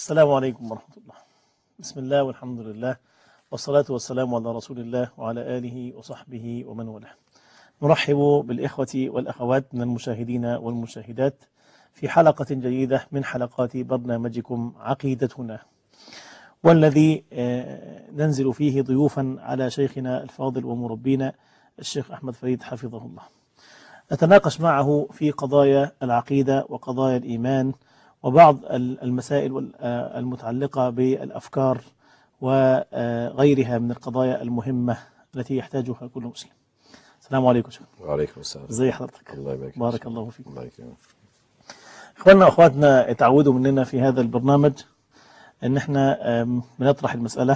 السلام عليكم ورحمة الله بسم الله والحمد لله والصلاة والسلام على رسول الله وعلى آله وصحبه ومن والاه نرحب بالإخوة والأخوات من المشاهدين والمشاهدات في حلقة جديدة من حلقات برنامجكم عقيدتنا والذي ننزل فيه ضيوفا على شيخنا الفاضل ومربينا الشيخ أحمد فريد حفظه الله نتناقش معه في قضايا العقيدة وقضايا الإيمان وبعض المسائل المتعلقة بالأفكار وغيرها من القضايا المهمة التي يحتاجها كل مسلم السلام عليكم شكرا وعليكم السلام ازي حضرتك الله يبارك فيك. بارك الله فيك الله يكرمك اخواننا واخواتنا اتعودوا مننا في هذا البرنامج ان احنا آم، بنطرح المسألة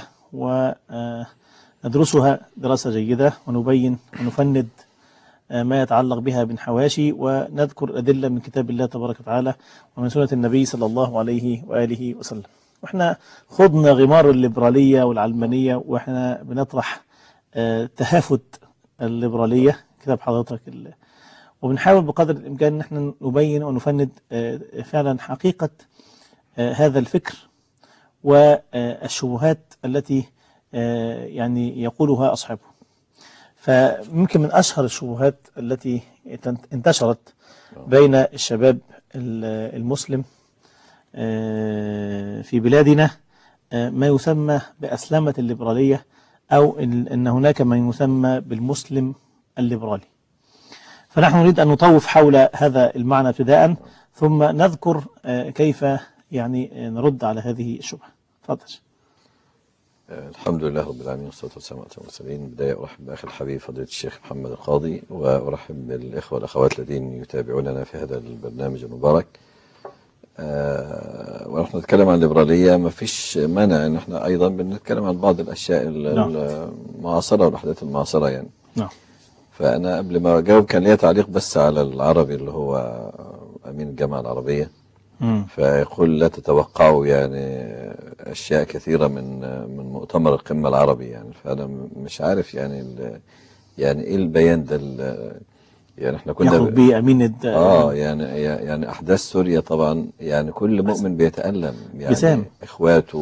وندرسها دراسة جيدة ونبين ونفند آه، ما يتعلق بها من حواشي ونذكر أدلة من كتاب الله تبارك وتعالى ومن سنة النبي صلى الله عليه وآله وسلم واحنا خضنا غمار الليبرالية والعلمانية واحنا بنطرح آه، تهافت الليبرالية كتاب حضرتك ال- وبنحاول بقدر الإمكان ان احنا نبين ونفند آه، فعلا حقيقة آه، هذا الفكر والشبهات التي آه، يعني يقولها أصحابه فممكن من أشهر الشبهات التي تن- انتشرت بين الشباب ال- المسلم آه، في بلادنا آه، ما يسمى بأسلمة الليبرالية أو إن أن هناك ما يسمى بالمسلم الليبرالي فنحن نريد أن نطوف حول هذا المعنى ابتداء ثم نذكر آه، كيف يعني آه، نرد على هذه الشبهة تفضل آه، الحمد لله رب العالمين والصلاة والسلام على المرسلين بداية أرحب بأخي الحبيب فضيلة الشيخ محمد القاضي وأرحب بالإخوة والأخوات الذين يتابعوننا في هذا البرنامج المبارك آه، ونحن نتكلم عن الليبرالية ما فيش مانع ان احنا ايضا بنتكلم عن بعض الاشياء ال- نعم. المعاصرة والاحداث المعاصرة يعني نعم فانا قبل ما اجاوب كان ليا تعليق بس على العربي اللي هو امين الجامعة العربية مم. فيقول لا تتوقعوا يعني اشياء كثيره من من مؤتمر القمه العربي يعني فانا م- مش عارف يعني ال- يعني ايه البيان ده ال- يعني احنا كنا يخرج به أمين الد... اه يعني يعني احداث سوريا طبعا يعني كل مؤمن بيتالم يعني بسام. اخواته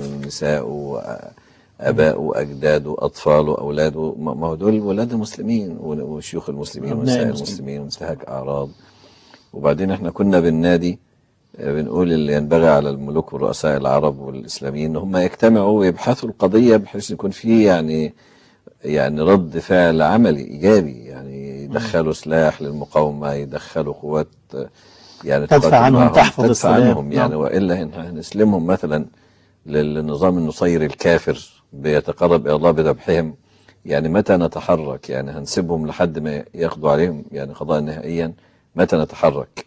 ونساءه ابائه اجداده اطفاله اولاده ما ما هو دول ولاد المسلمين وشيوخ المسلمين أبناء ونساء المسلمين. المسلمين وانتهاك اعراض وبعدين احنا كنا بالنادي آه، بنقول اللي ينبغي على الملوك والرؤساء العرب والاسلاميين ان هم يجتمعوا ويبحثوا القضيه بحيث يكون في يعني يعني رد فعل عملي ايجابي يعني يدخلوا سلاح للمقاومه يدخلوا قوات آه، يعني تدفع تقاتل عنهم، معهم، تحفظ تدفع السلام. عنهم يعني نعم. والا هن- هنسلمهم مثلا للنظام النصيري الكافر بيتقرب الى الله بذبحهم يعني متى نتحرك يعني هنسيبهم لحد ما ياخدوا عليهم يعني قضاء نهائيا متى نتحرك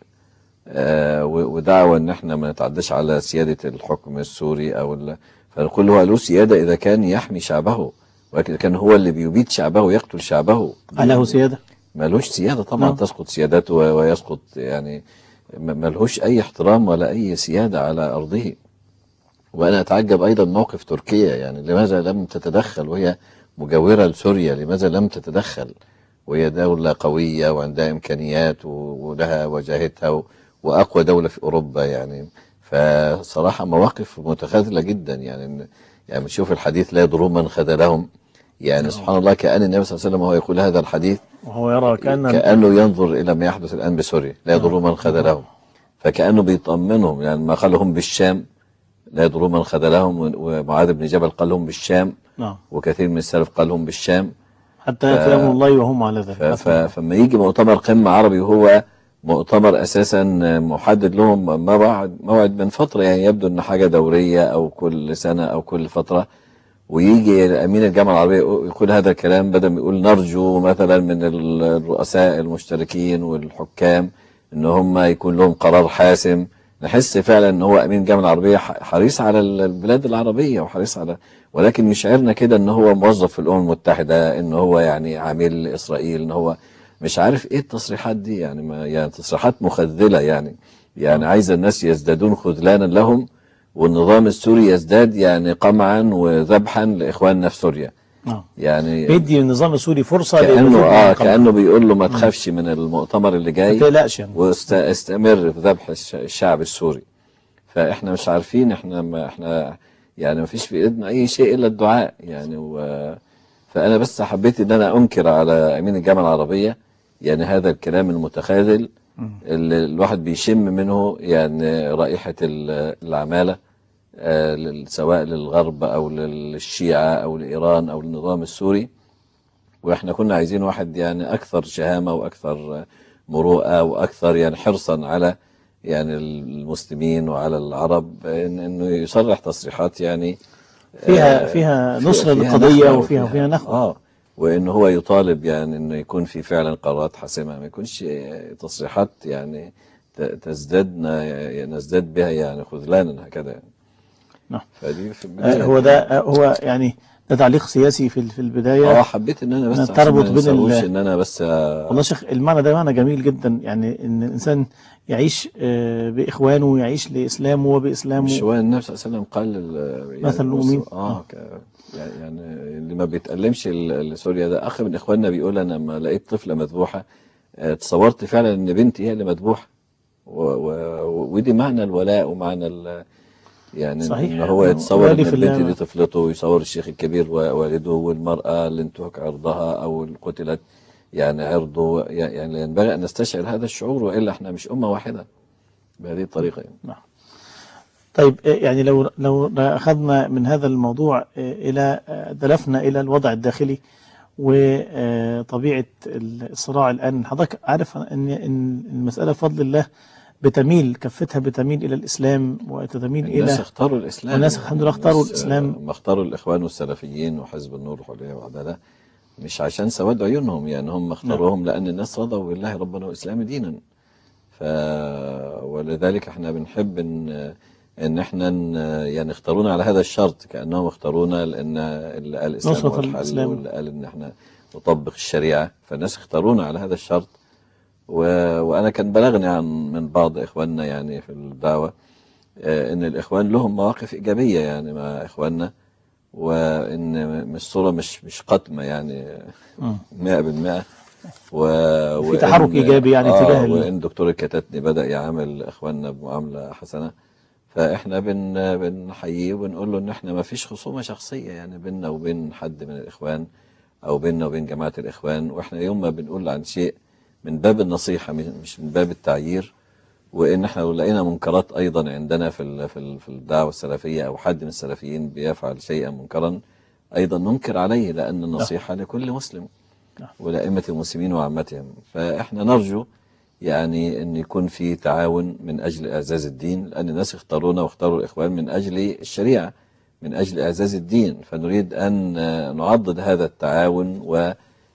آه و- ودعوة ان احنا ما نتعداش على سيادة الحكم السوري او ال... فنقول هو له سيادة اذا كان يحمي شعبه ولكن كان هو اللي بيبيد شعبه ويقتل شعبه له سيادة ملوش سيادة طبعا نعم. تسقط سيادته و- ويسقط يعني م- ملهوش أي احترام ولا أي سيادة على أرضه وأنا أتعجب أيضا موقف تركيا يعني لماذا لم تتدخل وهي مجاورة لسوريا لماذا لم تتدخل وهي دولة قوية وعندها إمكانيات و- ولها وجاهتها و- وأقوى دولة في أوروبا يعني فصراحة مواقف متخاذلة جدا يعني إن- يعني بنشوف الحديث لا يضر من خذلهم يعني سبحان الله كأن النبي صلى الله عليه وسلم وهو يقول هذا الحديث وهو يرى كأن كأنه ينظر إلى ما يحدث الآن بسوريا لا يضر من خذلهم فكأنه بيطمنهم يعني ما قالهم بالشام لا يضر من خذلهم و- ومعاذ بن جبل قال لهم بالشام نعم وكثير من السلف قال لهم بالشام حتى يأتي أمر الله وهم على ف- ذلك ف- فما يجي مؤتمر قمة عربي وهو مؤتمر أساسا محدد لهم موعد موعد من فترة يعني يبدو أن حاجة دورية أو كل سنة أو كل فترة ويجي أمين الجامعة العربية يقول هذا الكلام بدل ما يقول نرجو مثلا من ال- الرؤساء المشتركين والحكام ان هم يكون لهم قرار حاسم نحس فعلا ان هو امين الجامعه العربيه ح- حريص على ال- البلاد العربيه وحريص على ولكن يشعرنا كده ان هو موظف في الامم المتحده ان هو يعني عميل لاسرائيل ان هو مش عارف ايه التصريحات دي يعني ما يعني تصريحات مخذله يعني يعني عايز الناس يزدادون خذلانا لهم والنظام السوري يزداد يعني قمعا وذبحا لاخواننا في سوريا نعم يعني بيدي النظام السوري فرصة كانه للخروج من اه القمع. كانه بيقول له ما تخافش من المؤتمر اللي ما جاي تقلقش يعني واستمر في ذبح الش- الشعب السوري فاحنا مش عارفين احنا ما احنا يعني ما فيش في ايدنا اي شيء الا الدعاء يعني و فانا بس حبيت ان انا انكر على امين الجامعه العربيه يعني هذا الكلام المتخاذل اللي الواحد بيشم منه يعني رائحه ال- العماله آه، لل- سواء للغرب او للشيعه او لايران او للنظام السوري واحنا كنا عايزين واحد يعني اكثر شهامه واكثر مروءه واكثر يعني حرصا على يعني المسلمين وعلى العرب إن- انه يصرح تصريحات يعني فيها آه، فيها فيها- نصرة فيها للقضية نخوة وفيها وفيها نخوة اه وانه هو يطالب يعني انه يكون في فعلا قرارات حاسمه ما يكونش تصريحات يعني ت- تزدادنا نزداد بها يعني خذلانا هكذا يعني نعم. فدي في آه، البداية هو ده آه، هو يعني ده تعليق سياسي في في اه البداية حبيت ان انا بس إنها عشان تربط ما بين ننساهوش ال- ان انا بس آه، والله يا شيخ المعنى ده معنى جميل جدا يعني ان الانسان يعيش آه، باخوانه ويعيش لاسلامه مش وباسلامه هو النبي صلى الله عليه وسلم قال لل- يعني مثل المؤمنين. اه ك- يعني يعني اللي ما بيتألمش ال- لسوريا ده اخ من اخواننا بيقول انا لما لقيت طفله مذبوحه آه، تصورت فعلا ان بنتي هي اللي مذبوحه و- و- ودي معنى الولاء ومعنى ال يعني صحيح. ان هو يتصور ان والي في البنت الله. دي طفلته ويصور الشيخ الكبير و- والده والمراه اللي انتهك عرضها او اللي قتلت يعني عرضه يعني ينبغي ان نستشعر هذا الشعور والا احنا مش امه واحده بهذه الطريقه يعني. نعم طيب آه، يعني لو لو اخذنا من هذا الموضوع آه، الى آه، دلفنا الى الوضع الداخلي وطبيعه الصراع الان حضرتك عارف ان ان المساله بفضل الله بتميل كفتها بتميل الى الاسلام وتميل الناس الى اختاروا الاسلام والناس الحمد لله اختاروا الناس، الإسلام. آه، ما اختاروا الاخوان والسلفيين وحزب النور والحريه والعداله مش عشان سواد عيونهم يعني هم اختاروهم لان الناس رضوا بالله ربنا والاسلام دينا ف ولذلك احنا بنحب ان ان احنا ن- يعني اختارونا على هذا الشرط كانهم اختارونا لان اللي قال الاسلام نصرة هو الحل الإسلام. واللي قال ان احنا نطبق الشريعه فالناس اختارونا على هذا الشرط و... وانا كان بلغني عن من بعض اخواننا يعني في الدعوه آه، ان الاخوان لهم مواقف ايجابيه يعني مع اخواننا وان مش صوره مش مش قتمه يعني 100% و في تحرك وإن- إيجابي يعني آه تجاه ال- وان دكتور الكتاتني بدا يعامل اخواننا بمعامله حسنه فاحنا بن بنحييه وبنقول له ان احنا ما فيش خصومه شخصيه يعني بيننا وبين حد من الاخوان او بيننا وبين جماعه الاخوان واحنا يوم ما بنقول عن شيء من باب النصيحه مش من باب التعيير وان احنا لو لقينا منكرات ايضا عندنا في ال- في ال- في الدعوه السلفيه او حد من السلفيين بيفعل شيئا منكرا ايضا ننكر عليه لان النصيحه لكل مسلم نعم. ولائمه المسلمين وعامتهم فاحنا نرجو يعني ان يكون في تعاون من اجل اعزاز الدين لان الناس اختارونا واختاروا الاخوان من اجل الشريعه من اجل اعزاز الدين فنريد ان آه، نعضد هذا التعاون و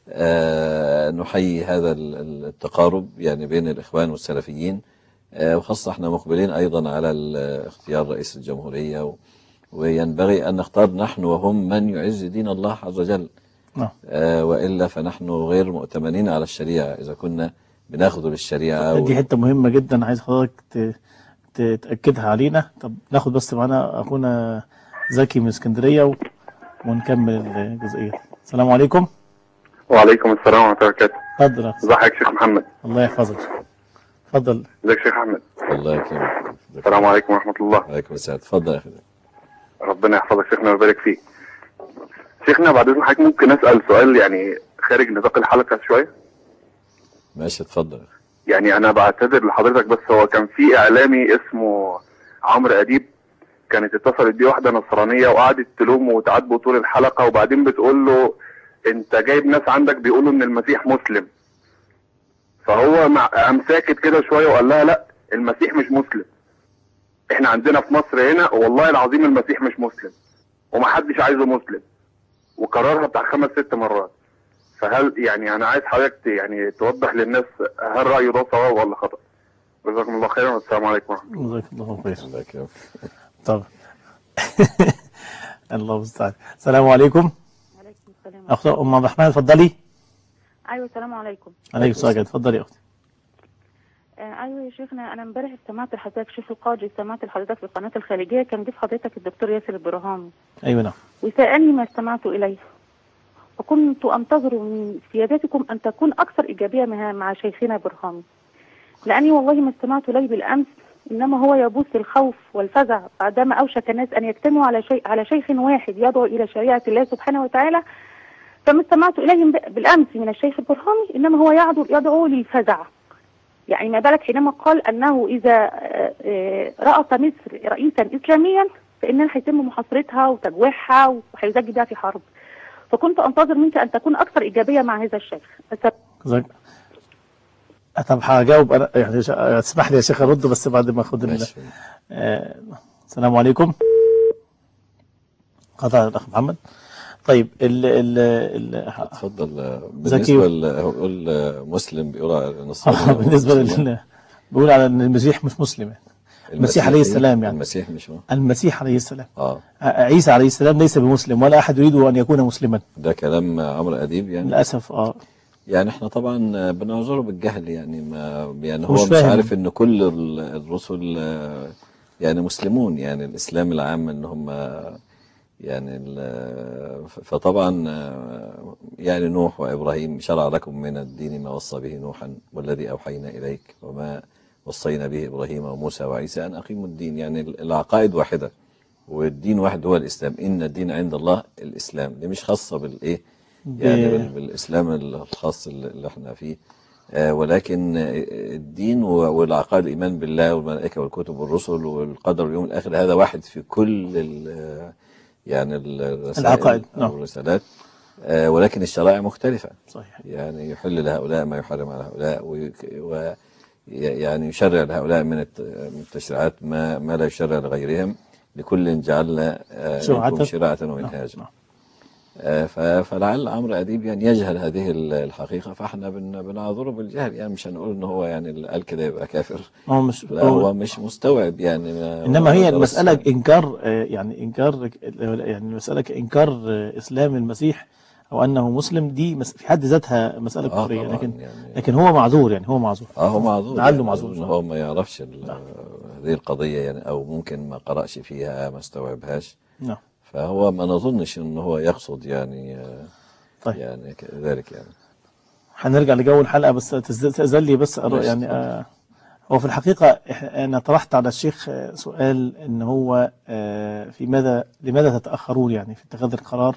آه، نحيي هذا ال- ال- التقارب يعني بين الاخوان والسلفيين آه، وخاصه احنا مقبلين ايضا على ال- اختيار رئيس الجمهوريه و- وينبغي ان نختار نحن وهم من يعز دين الله عز وجل نعم آه، والا فنحن غير مؤتمنين على الشريعه اذا كنا بناخذ للشريعه دي و- حته مهمه جدا عايز حضرتك ت- ت- تاكدها علينا طب ناخد بس معانا اخونا زكي من اسكندريه و... ونكمل الجزئيه السلام عليكم وعليكم السلام ورحمة الله وبركاته اتفضل يا أخي. ازي حضرتك يا شيخ محمد الله يحفظك اتفضل ازيك يا شيخ احمد الله يكرمك السلام عليكم ورحمة الله عليكم السلام تفضل يا اخي ربنا يحفظك شيخنا ويبارك فيك شيخنا بعد اذن حضرتك ممكن اسال سؤال يعني خارج نطاق الحلقة شوية ماشي اتفضل يعني انا بعتذر لحضرتك بس هو كان في اعلامي اسمه عمرو اديب كانت اتصلت بيه واحده نصرانيه وقعدت تلومه وتعاتبه طول الحلقه وبعدين بتقول له انت جايب ناس عندك بيقولوا ان المسيح مسلم فهو مع قام ساكت كده شويه وقال لها لا المسيح مش مسلم احنا عندنا في مصر هنا والله العظيم المسيح مش مسلم ومحدش عايزه مسلم وكررها بتاع خمس ست مرات فهل يعني انا عايز حضرتك ت- يعني توضح للناس هل رايه ده صواب ولا خطا جزاكم الله خيرا والسلام عليكم ورحمه الله جزاك الله خير الله يكرمك طبعا الله المستعان السلام عليكم عليكم السلام اخت ام عبد الرحمن اتفضلي ايوه السلام عليكم عليكم السلام اتفضلي يا اختي آه ايوه يا شيخنا انا امبارح استمعت لحضرتك شيخ القاضي استمعت لحضرتك في القناه الخارجيه كان ضيف حضرتك الدكتور ياسر البرهامي ايوه نعم وسالني ما استمعت اليه وكنت انتظر من سيادتكم ان تكون اكثر ايجابيه مع مع شيخنا برهامي لاني والله ما استمعت اليه بالامس انما هو يبث الخوف والفزع بعدما اوشك الناس ان يجتمعوا على شيء على شيخ واحد يدعو الى شريعه الله سبحانه وتعالى فما استمعت اليهم ب- بالامس من الشيخ البرهامي انما هو يدعو يدعو للفزع يعني ما بالك حينما قال انه اذا آه، آه، رأت مصر رئيسا اسلاميا فانها هيتم محاصرتها وتجويعها وهيزج بها في حرب فكنت انتظر منك ان تكون اكثر ايجابيه مع هذا الشيخ بس جزاك طب هجاوب انا يعني ش- اسمح لي يا شيخ ارد بس بعد ما اخد ال- ماشي آه، السلام عليكم قطع الاخ محمد طيب ال ال ال اتفضل آه، زكي. بالنسبه ل- هو بيقول آه، مسلم بيقول على النصارى آه، بالنسبه مسلم. لل بيقول على ان المسيح مش مسلم يعني. المسيح عليه السلام يعني. المسيح مش هو المسيح عليه السلام اه آه، عيسى عليه السلام ليس بمسلم ولا احد يريد ان يكون مسلما ده كلام عمرو اديب يعني للاسف اه يعني احنا طبعا بنعذره بالجهل يعني ما يعني هو مش مش, فاهم. عارف ان كل ال- الرسل آه، يعني مسلمون يعني الاسلام العام ان هم يعني ال- ف- فطبعا آه، يعني نوح وابراهيم شرع لكم من الدين ما وصى به نوحا والذي اوحينا اليك وما وصينا به ابراهيم وموسى وعيسى ان اقيموا الدين يعني ال- العقائد واحده والدين واحد هو الاسلام ان الدين عند الله الاسلام دي مش خاصه بالايه يعني ب- بال- بالاسلام الخاص اللي اللي احنا فيه آه، ولكن آه، الدين و- والعقائد الايمان بالله والملائكه والكتب والرسل والقدر واليوم الاخر هذا واحد في كل ل- يعني الرسائل العقائد، أو نعم. الرسالات آه، ولكن الشرائع مختلفة صحيح يعني يحل لهؤلاء ما يحرم على هؤلاء ويك- و يعني يشرع لهؤلاء من الت- من التشريعات ما ما لا يشرع لغيرهم لكل جعلنا آه، شرعة. منكم شرعة نعم، ومنهاجا نعم. آه، ف- فلعل عمرو اديب يعني يجهل هذه ال- الحقيقه فاحنا بن- بنعذره بالجهل يعني مش هنقول ان هو يعني اللي قال كده يبقى كافر هو مش لا هو مش مستوعب يعني ما انما هو هي درس- المساله انكار آه، يعني انكار يعني المساله انكار آه، اسلام المسيح او انه مسلم دي مس- في حد ذاتها مساله اه كفريه طبعا لكن يعني لكن هو معذور يعني هو معذور اه هو معذور لعله يعني معذور ان هو ما يعرفش ال- هذه القضيه يعني او ممكن ما قرأش فيها ما استوعبهاش نعم فهو ما نظنش ان هو يقصد يعني آه، طيب يعني ذلك يعني هنرجع لجو الحلقه بس تز- تأذن لي بس أرى ماشي، يعني اتفضل. آه هو في الحقيقه إح- انا طرحت على الشيخ آه، سؤال ان هو آه في ماذا لماذا تتاخرون يعني في اتخاذ القرار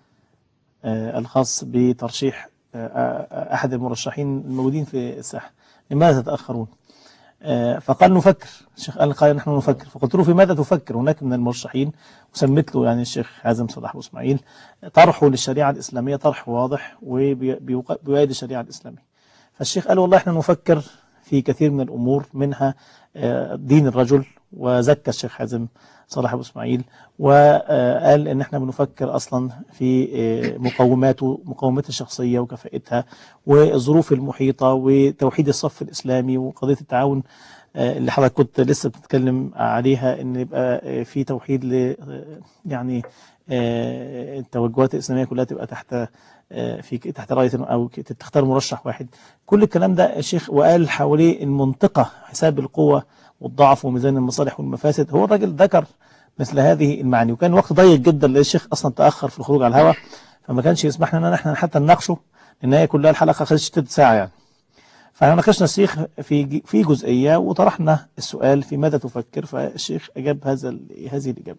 آه الخاص بترشيح آه آه، احد المرشحين الموجودين في الساحه لماذا تتاخرون؟ آه، فقال نفكر الشيخ قال قال نحن نفكر فقلت له في ماذا تفكر هناك من المرشحين وسميت له يعني الشيخ حازم صلاح ابو اسماعيل طرحه للشريعه الاسلاميه طرح واضح وبيؤيد الشريعه الاسلاميه فالشيخ قال والله احنا نفكر في كثير من الامور منها آه، دين الرجل وزكى الشيخ حازم صلاح ابو اسماعيل وقال ان احنا بنفكر اصلا في آه، مقوماته مقومات الشخصيه وكفاءتها والظروف المحيطه وتوحيد الصف الاسلامي وقضيه التعاون آه، اللي حضرتك كنت لسه بتتكلم عليها ان يبقى آه، في توحيد ل آه، يعني آه، التوجهات الاسلاميه كلها تبقى تحت آه، في تحت رايه او ك- تختار مرشح واحد كل الكلام ده الشيخ وقال حواليه المنطقه حساب القوه والضعف وميزان المصالح والمفاسد هو الراجل ذكر مثل هذه المعاني وكان وقت ضيق جدا لان الشيخ اصلا تاخر في الخروج على الهواء فما كانش يسمح لنا ان احنا حتى نناقشه لان هي كلها الحلقه خدت تلت ساعه يعني فاحنا ناقشنا الشيخ في ج- في جزئيه وطرحنا السؤال في ماذا تفكر فالشيخ اجاب هذا ال- هذه الاجابه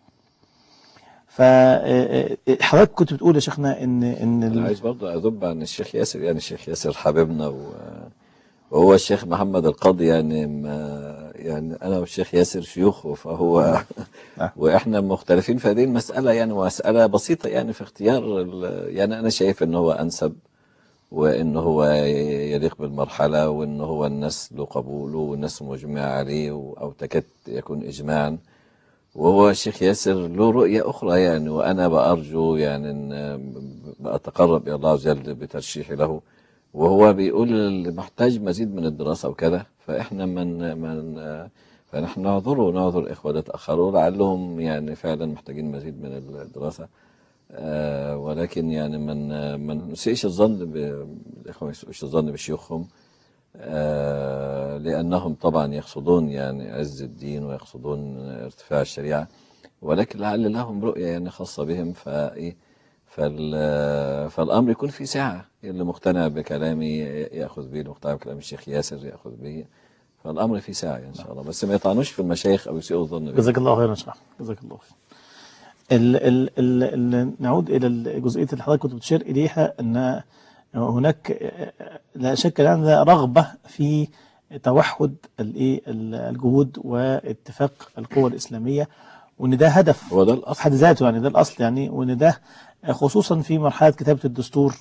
فحضرتك كنت بتقول يا شيخنا ان ان انا ال- عايز برضه اذب عن الشيخ ياسر يعني الشيخ ياسر حبيبنا و... وهو الشيخ محمد القاضي يعني ما يعني انا والشيخ ياسر شيوخه فهو نعم. واحنا مختلفين في هذه المساله يعني مساله بسيطه يعني في اختيار ال... يعني انا شايف ان هو انسب وان هو يليق بالمرحله وان هو الناس له قبوله والناس مجمعه عليه و- او تكاد يكون اجماعا وهو الشيخ ياسر له رؤية أخرى يعني وأنا بأرجو يعني أن بأتقرب إلى الله عز وجل بترشيحي له وهو بيقول محتاج مزيد من الدراسة وكذا فإحنا من من فنحن نعذره نعذر إخوة تأخروا لعلهم يعني فعلا محتاجين مزيد من الدراسة آه ولكن يعني من من نسيئش الظن ب- الإخوة ما يسيئوش الظن بشيوخهم آه، لأنهم طبعا يقصدون يعني عز الدين ويقصدون ارتفاع الشريعة ولكن لعل لهم رؤية يعني خاصة بهم فإيه فال فالأمر يكون في سعة اللي مقتنع بكلامي يأخذ به المقتنع بكلام الشيخ ياسر يأخذ به فالامر فيه ساعه ان شاء الله بس ما يطعنوش في المشايخ او يسيئوا الظن بهم. جزاك الله خيرا يا شيخ جزاك الله خير ال ال ال ال نعود الى الجزئيه اللي حضرتك كنت بتشير اليها ان هناك لا شك ان رغبه في توحد الايه الجهود واتفاق القوى الاسلاميه وان ده هدف هو ده في الاصل حد ذاته يعني ده الاصل يعني وان ده خصوصا في مرحله كتابه الدستور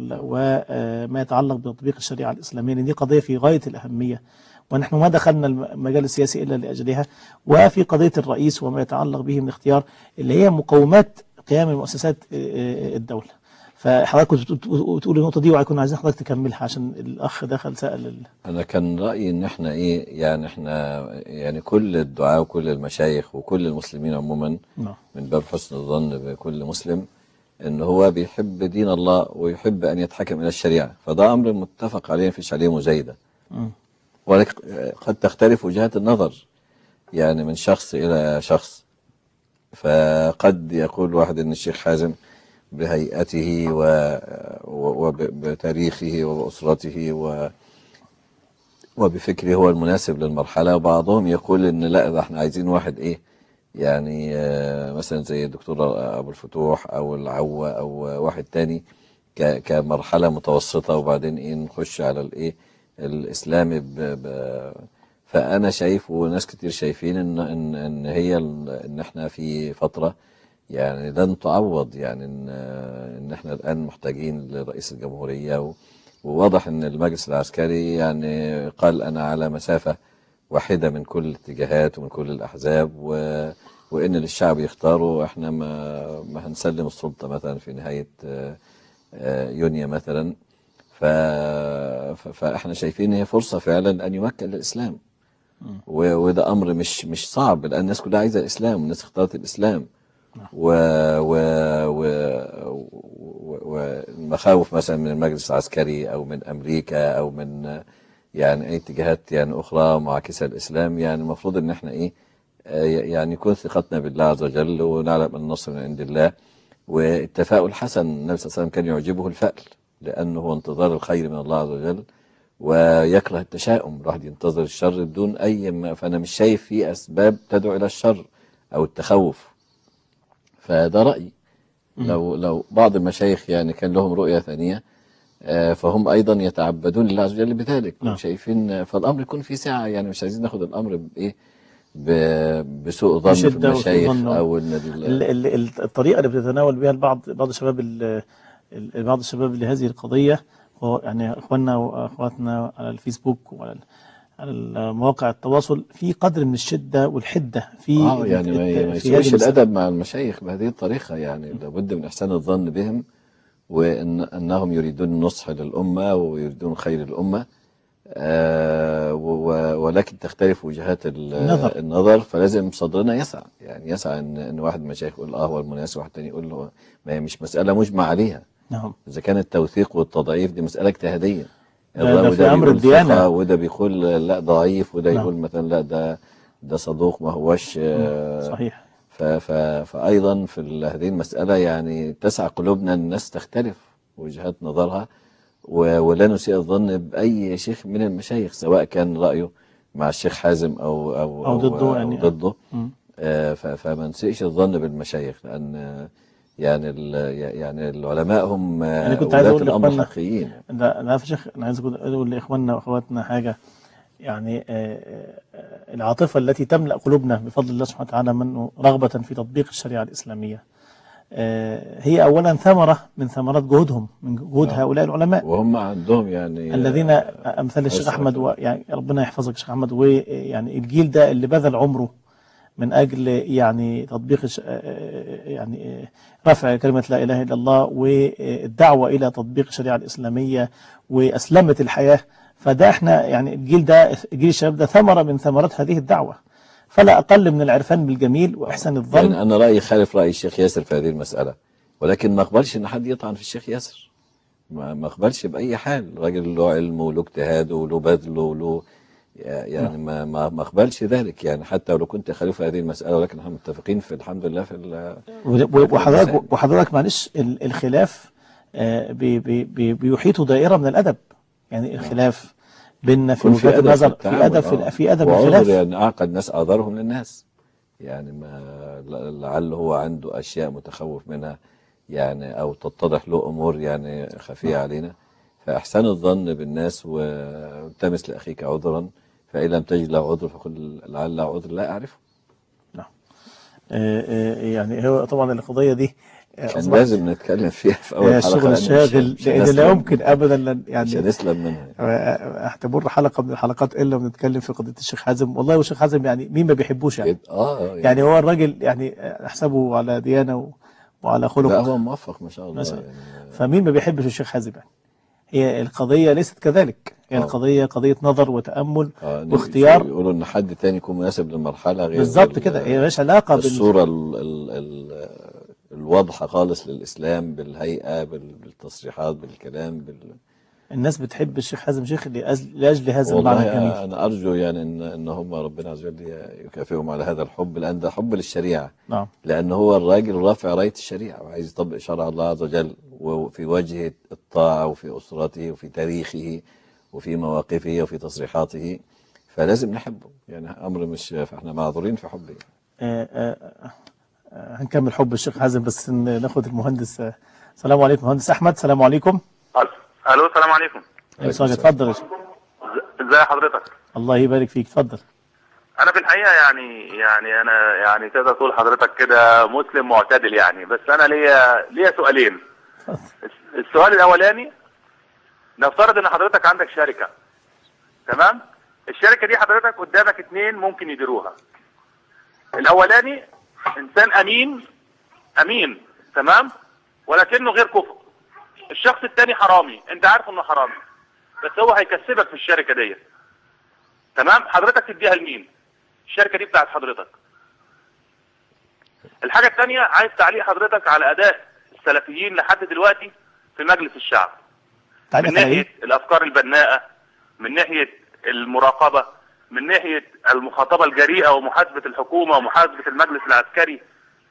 وما يتعلق بتطبيق الشريعه الاسلاميه لان دي قضيه في غايه الاهميه ونحن ما دخلنا المجال السياسي الا لاجلها وفي قضيه الرئيس وما يتعلق به من اختيار اللي هي مقومات قيام المؤسسات الدوله فحضرتك كنت بتقول النقطه دي وهيكون عايزين حضرتك تكملها عشان الاخ دخل سال ال... انا كان رايي ان احنا ايه يعني احنا يعني كل الدعاء وكل المشايخ وكل المسلمين عموما نعم من باب حسن الظن بكل مسلم ان هو بيحب دين الله ويحب ان يتحكم الى الشريعه فده امر متفق عليه مفيش عليه مزايده مم. ولكن قد تختلف وجهات النظر يعني من شخص إلى شخص فقد يقول واحد أن الشيخ حازم بهيئته و- و- وبتاريخه وبأسرته و وبفكره هو المناسب للمرحلة وبعضهم يقول ان لا ده احنا عايزين واحد ايه يعني آه، مثلا زي الدكتور ابو الفتوح او العوة او واحد تاني ك- كمرحلة متوسطة وبعدين ايه نخش على الايه الاسلامي ب ب فانا شايف وناس كتير شايفين ان ان ان هي ال- ان احنا في فترة يعني لن تعوض يعني ان ان احنا الان محتاجين لرئيس الجمهورية و وواضح ان المجلس العسكري يعني قال انا على مسافة واحدة من كل الاتجاهات ومن كل الاحزاب و وان للشعب يختاروا احنا ما ما هنسلم السلطة مثلا في نهاية آه، آه، يونيو مثلا ف... ف- فاحنا شايفين هي فرصة فعلا ان يمكن الاسلام و... وده امر مش مش صعب لان الناس كلها عايزة الاسلام والناس اختارت الاسلام و... و... و... و... والمخاوف مثلا من المجلس العسكري او من امريكا او من يعني اي اتجاهات يعني اخرى معاكسه للاسلام يعني المفروض ان احنا ايه آه، يعني يكون ثقتنا بالله عز وجل ونعلم ان النصر من عند الله والتفاؤل حسن النبي صلى الله عليه وسلم كان يعجبه الفأل لانه هو انتظار الخير من الله عز وجل ويكره التشاؤم الواحد ينتظر الشر بدون اي ما فانا مش شايف فيه اسباب تدعو الى الشر او التخوف فده رأيي لو لو بعض المشايخ يعني كان لهم رؤية ثانية آه، فهم أيضا يتعبدون لله عز وجل بذلك نعم. شايفين فالأمر يكون في ساعة يعني مش عايزين ناخد الأمر بإيه ب- بسوء ظن في بشدة وسوء المشايخ ظن. أو إن ال- ال- ال- ال- الطريقه اللي بتتناول بها البعض بعض الشباب ال- ال- بعض الشباب لهذه القضيه هو يعني اخواننا واخواتنا على الفيسبوك وعلى ال- على مواقع التواصل في قدر من الشده والحده في اه ال- يعني ما الت- ما في يسويش هذه المسألة. الادب مع المشايخ بهذه الطريقه يعني لابد من احسان الظن بهم وان انهم يريدون النصح للامه ويريدون خير الامه آه و- و- ولكن تختلف وجهات ال- النظر. النظر فلازم صدرنا يسع يعني يسع ان ان واحد من المشايخ يقول اه هو المناسب واحد تاني يقول له ما هي مش مساله مجمع عليها نعم اذا كان التوثيق والتضعيف دي مساله اجتهاديه ده- ده وده في أمر بيقول الديانة. ثقة وده بيقول لا ضعيف وده نعم. يقول مثلا لا ده ده صدوق ما هوش آه، صحيح ف ف فأيضا في ال- هذه المسألة يعني تسع قلوبنا الناس تختلف وجهات نظرها و- ولا نسيء الظن بأي شيخ من المشايخ سواء كان رأيه مع الشيخ حازم أو أو أو ضده يعني. أو ضده مم. آه، ف- فما نسيئش الظن بالمشايخ لأن آه، يعني ال- يعني العلماء هم آه، أنا كنت عايز ولاة أقول الأمر لإخواننا- الحقيقيين ده انا يا شيخ انا عايز أقول- اقول لاخواننا واخواتنا حاجه يعني آه، آه، العاطفه التي تملا قلوبنا بفضل الله سبحانه وتعالى منه رغبه في تطبيق الشريعه الاسلاميه آه، هي اولا ثمره من ثمرات جهودهم من جهود نعم. هؤلاء العلماء وهم عندهم يعني الذين آه، امثال الشيخ أسرة. احمد و- يعني ربنا يحفظك الشيخ احمد ويعني الجيل ده اللي بذل عمره من اجل يعني تطبيق الش- يعني رفع كلمه لا اله الا الله والدعوه الى تطبيق الشريعه الاسلاميه واسلمت الحياه فده احنا يعني الجيل ده جيل الشباب ده ثمره من ثمرات هذه الدعوه فلا اقل من العرفان بالجميل واحسان الظن يعني أنا رأيي خالف رأي الشيخ ياسر في هذه المسألة ولكن ما أقبلش إن حد يطعن في الشيخ ياسر ما ما أقبلش بأي حال راجل له علمه وله اجتهاده وله بذله وله يعني ما ما ما أقبلش ذلك يعني حتى لو كنت خالف في هذه المسألة ولكن احنا متفقين في الحمد لله في ال- و- وحضرتك وحضرتك معلش ال- الخلاف آه، بي- بي- بي- بيحيط دائرة من الأدب يعني الخلاف بيننا في يكون وجهات أدب النظر في التعامل، ادب آه. في, في ادب وعذر الخلاف يعني أعقد ناس أعذرهم للناس يعني ما لعل هو عنده أشياء متخوف منها يعني أو تتضح له أمور يعني خفية علينا فإحسان الظن بالناس والتمس لأخيك عذرا فإن لم تجد له عذر فقل لعل عذر لا أعرفه آه، آه، يعني هو طبعا القضيه دي آه، كان أصبحت لازم نتكلم فيها في أول هي حلقة الشغل لأن مش- الشاغل مش لان لا هنسلم- يمكن ابدا لن- مش يعني هنسلم منها آه، هتمر حلقه من الحلقات الا ونتكلم في قضيه الشيخ حازم والله والشيخ حازم يعني مين ما بيحبوش يعني جد- اه يعني هو الراجل يعني احسبه على ديانه و- وعلى خلق لا هو موفق ما شاء الله ما شاء يعني فمين ما بيحبش الشيخ حازم يعني هي القضيه ليست كذلك هي آه. القضيه قضيه نظر وتامل آه، إن واختيار يقولوا ان حد تاني يكون مناسب للمرحله غير بالظبط ال- كده هي مالهاش علاقه بال الصوره ال ال ال الواضحه خالص للاسلام بالهيئه بال- بالتصريحات بالكلام بال... الناس بتحب الشيخ حازم شيخ لأجل, لاجل هذا المعنى والله الجميل انا ارجو يعني ان ان هم ربنا عز وجل يكافئهم على هذا الحب لان ده حب للشريعه نعم لان هو الراجل رافع رايه الشريعه وعايز يطبق شرع الله عز وجل وفي وجه الطاعه وفي اسرته وفي تاريخه وفي مواقفه وفي تصريحاته فلازم نحبه يعني امر مش فاحنا معذورين في حبه آه، آه، آه، هنكمل حب الشيخ حازم بس ن- ناخد المهندس آه، السلام عليكم مهندس احمد السلام عليكم الو السلام عليكم أيوة، سؤال، اتفضل يا شيخ. ز- ازي حضرتك الله يبارك فيك اتفضل انا في الحقيقه يعني يعني انا يعني تقدر تقول حضرتك كده مسلم معتدل يعني بس انا ليا ليا سؤالين الس- السؤال الاولاني نفترض ان حضرتك عندك شركه تمام الشركه دي حضرتك قدامك اتنين ممكن يديروها الاولاني انسان امين امين تمام ولكنه غير كفء الشخص التاني حرامي انت عارف انه حرامي بس هو هيكسبك في الشركه ديت تمام حضرتك تديها لمين الشركه دي بتاعت حضرتك الحاجه الثانيه عايز تعليق حضرتك على اداء السلفيين لحد دلوقتي في مجلس الشعب من تعليق على ناحيه ايه؟ الافكار البناءه من ناحيه المراقبه من ناحيه المخاطبه الجريئه ومحاسبه الحكومه ومحاسبه المجلس العسكري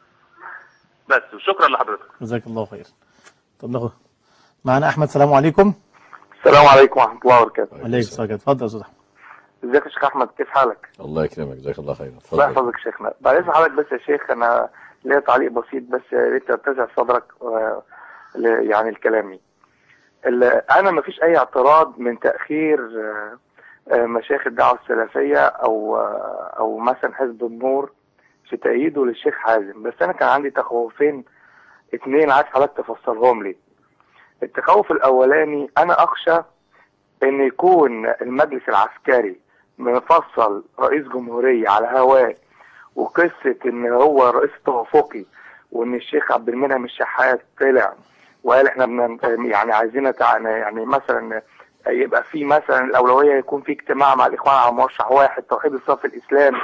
بس وشكرا لحضرتك جزاك الله خير طب ناخد معنا احمد السلام عليكم السلام عليكم ورحمة الله وبركاته عليكم السلام اتفضل يا استاذ احمد ازيك يا شيخ احمد كيف حالك؟ الله يكرمك جزاك الله خير الله اتفضل يحفظك يا شيخنا بعد اذن حضرتك بس يا شيخ انا ليا تعليق بسيط بس يا ريت تتسع صدرك آه، ل- يعني لكلامي ال- انا ما فيش اي اعتراض من تاخير آه، آه، مشايخ الدعوه السلفيه او آه، او مثلا حزب النور في تأييده للشيخ حازم بس انا كان عندي تخوفين اتنين عايز حضرتك تفسرهم لي التخوف الاولاني انا اخشى ان يكون المجلس العسكري مفصل رئيس جمهورية على هواه وقصة ان هو رئيس توافقي وان الشيخ عبد المنعم الشحات طلع وقال احنا بن يعني عايزين تع- يعني مثلا يبقى في مثلا الاولويه يكون في اجتماع مع الاخوان على مرشح واحد توحيد الصف الاسلامي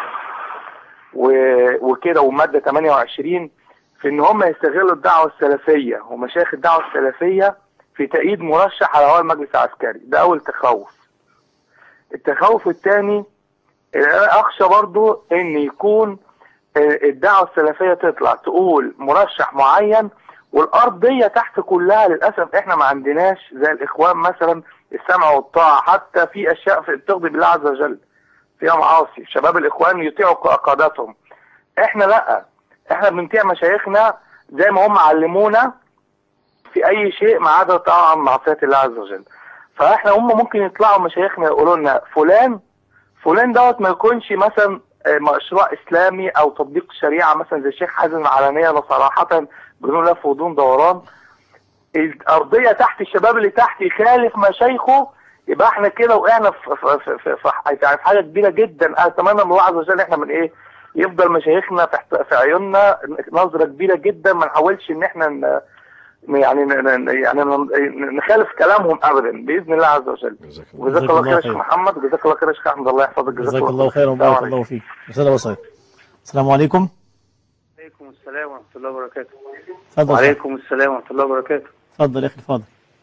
و- وكده وماده 28 في ان هم يستغلوا الدعوه السلفيه ومشايخ الدعوه السلفيه في تأييد مرشح على هوى المجلس العسكري ده اول تخوف التخوف الثاني اخشى برضو ان يكون آه، الدعوه السلفيه تطلع تقول مرشح معين والارضيه تحت كلها للاسف احنا ما عندناش زي الاخوان مثلا السمع والطاعه حتى في اشياء في تغضب الله عز وجل فيها معاصي شباب الاخوان يطيعوا قادتهم احنا لا احنا بنطيع مشايخنا زي ما هم علمونا في اي شيء ما عدا طاعه عن معصيه الله عز وجل فاحنا هم ممكن يطلعوا مشايخنا يقولوا لنا فلان فلان دوت ما يكونش مثلا آه، مشروع اسلامي او تطبيق الشريعه مثلا زي الشيخ حازم علانيه صراحه بدون لف ودون دوران الارضيه تحت الشباب اللي تحت يخالف مشايخه يبقى احنا كده وقعنا في في في, في, في, في حاجه كبيره جدا اتمنى من الله عز وجل احنا من ايه يفضل مشايخنا في, احت- في عيوننا نظره كبيره جدا ما نحاولش ان احنا ن- يعني ن- ن- يعني ن- نخالف كلامهم ابدا باذن الله عز وجل جزاك الله وجزاك جزاك الله الله خير يا خير. شيخ محمد وجزاك الله خير يا شيخ احمد الله يحفظك جزاك الله خيرا السلام وبارك عليكم. الله فيك رسالة وصية السلام عليكم عليكم السلام ورحمة الله وبركاته اتفضل وعليكم السلام ورحمة الله وبركاته اتفضل يا اخي اتفضل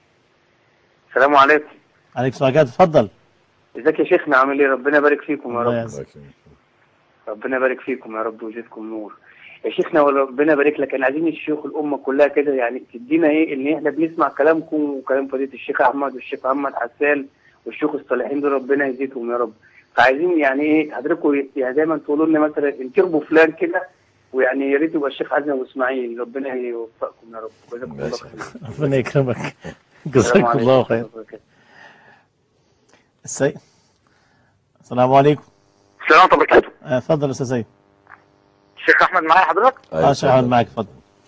السلام عليكم عليك سؤال اتفضل ازيك يا شيخنا عامل ايه ربنا يبارك فيكم يا الله رب يعزك الله يكرمك. ربنا يبارك فيكم يا رب ويزيدكم نور يا شيخنا وربنا يبارك لك انا عايزين الشيوخ الامه كلها كده يعني تدينا ايه ان احنا بنسمع كلامكم وكلام فضيله الشيخ احمد والشيخ محمد حسان والشيوخ الصالحين دول ربنا يزيدهم يا رب فعايزين يعني ايه حضراتكم يعني دايما تقولوا لنا مثلا انتخبوا فلان كده ويعني يا ريت يبقى الشيخ حازم واسماعيل ربنا يوفقكم يا رب جزاكم الله ماشي. خير ربنا يكرمك السلام جزاك عليكم الله ورحمة خير الله وبركاته. السيد السلام عليكم السلام عليكم ورحمة الله آه، اتفضل يا استاذ سيد الشيخ احمد معايا حضرتك أيوة، اه شيخ احمد اتفضل. معاك اتفضل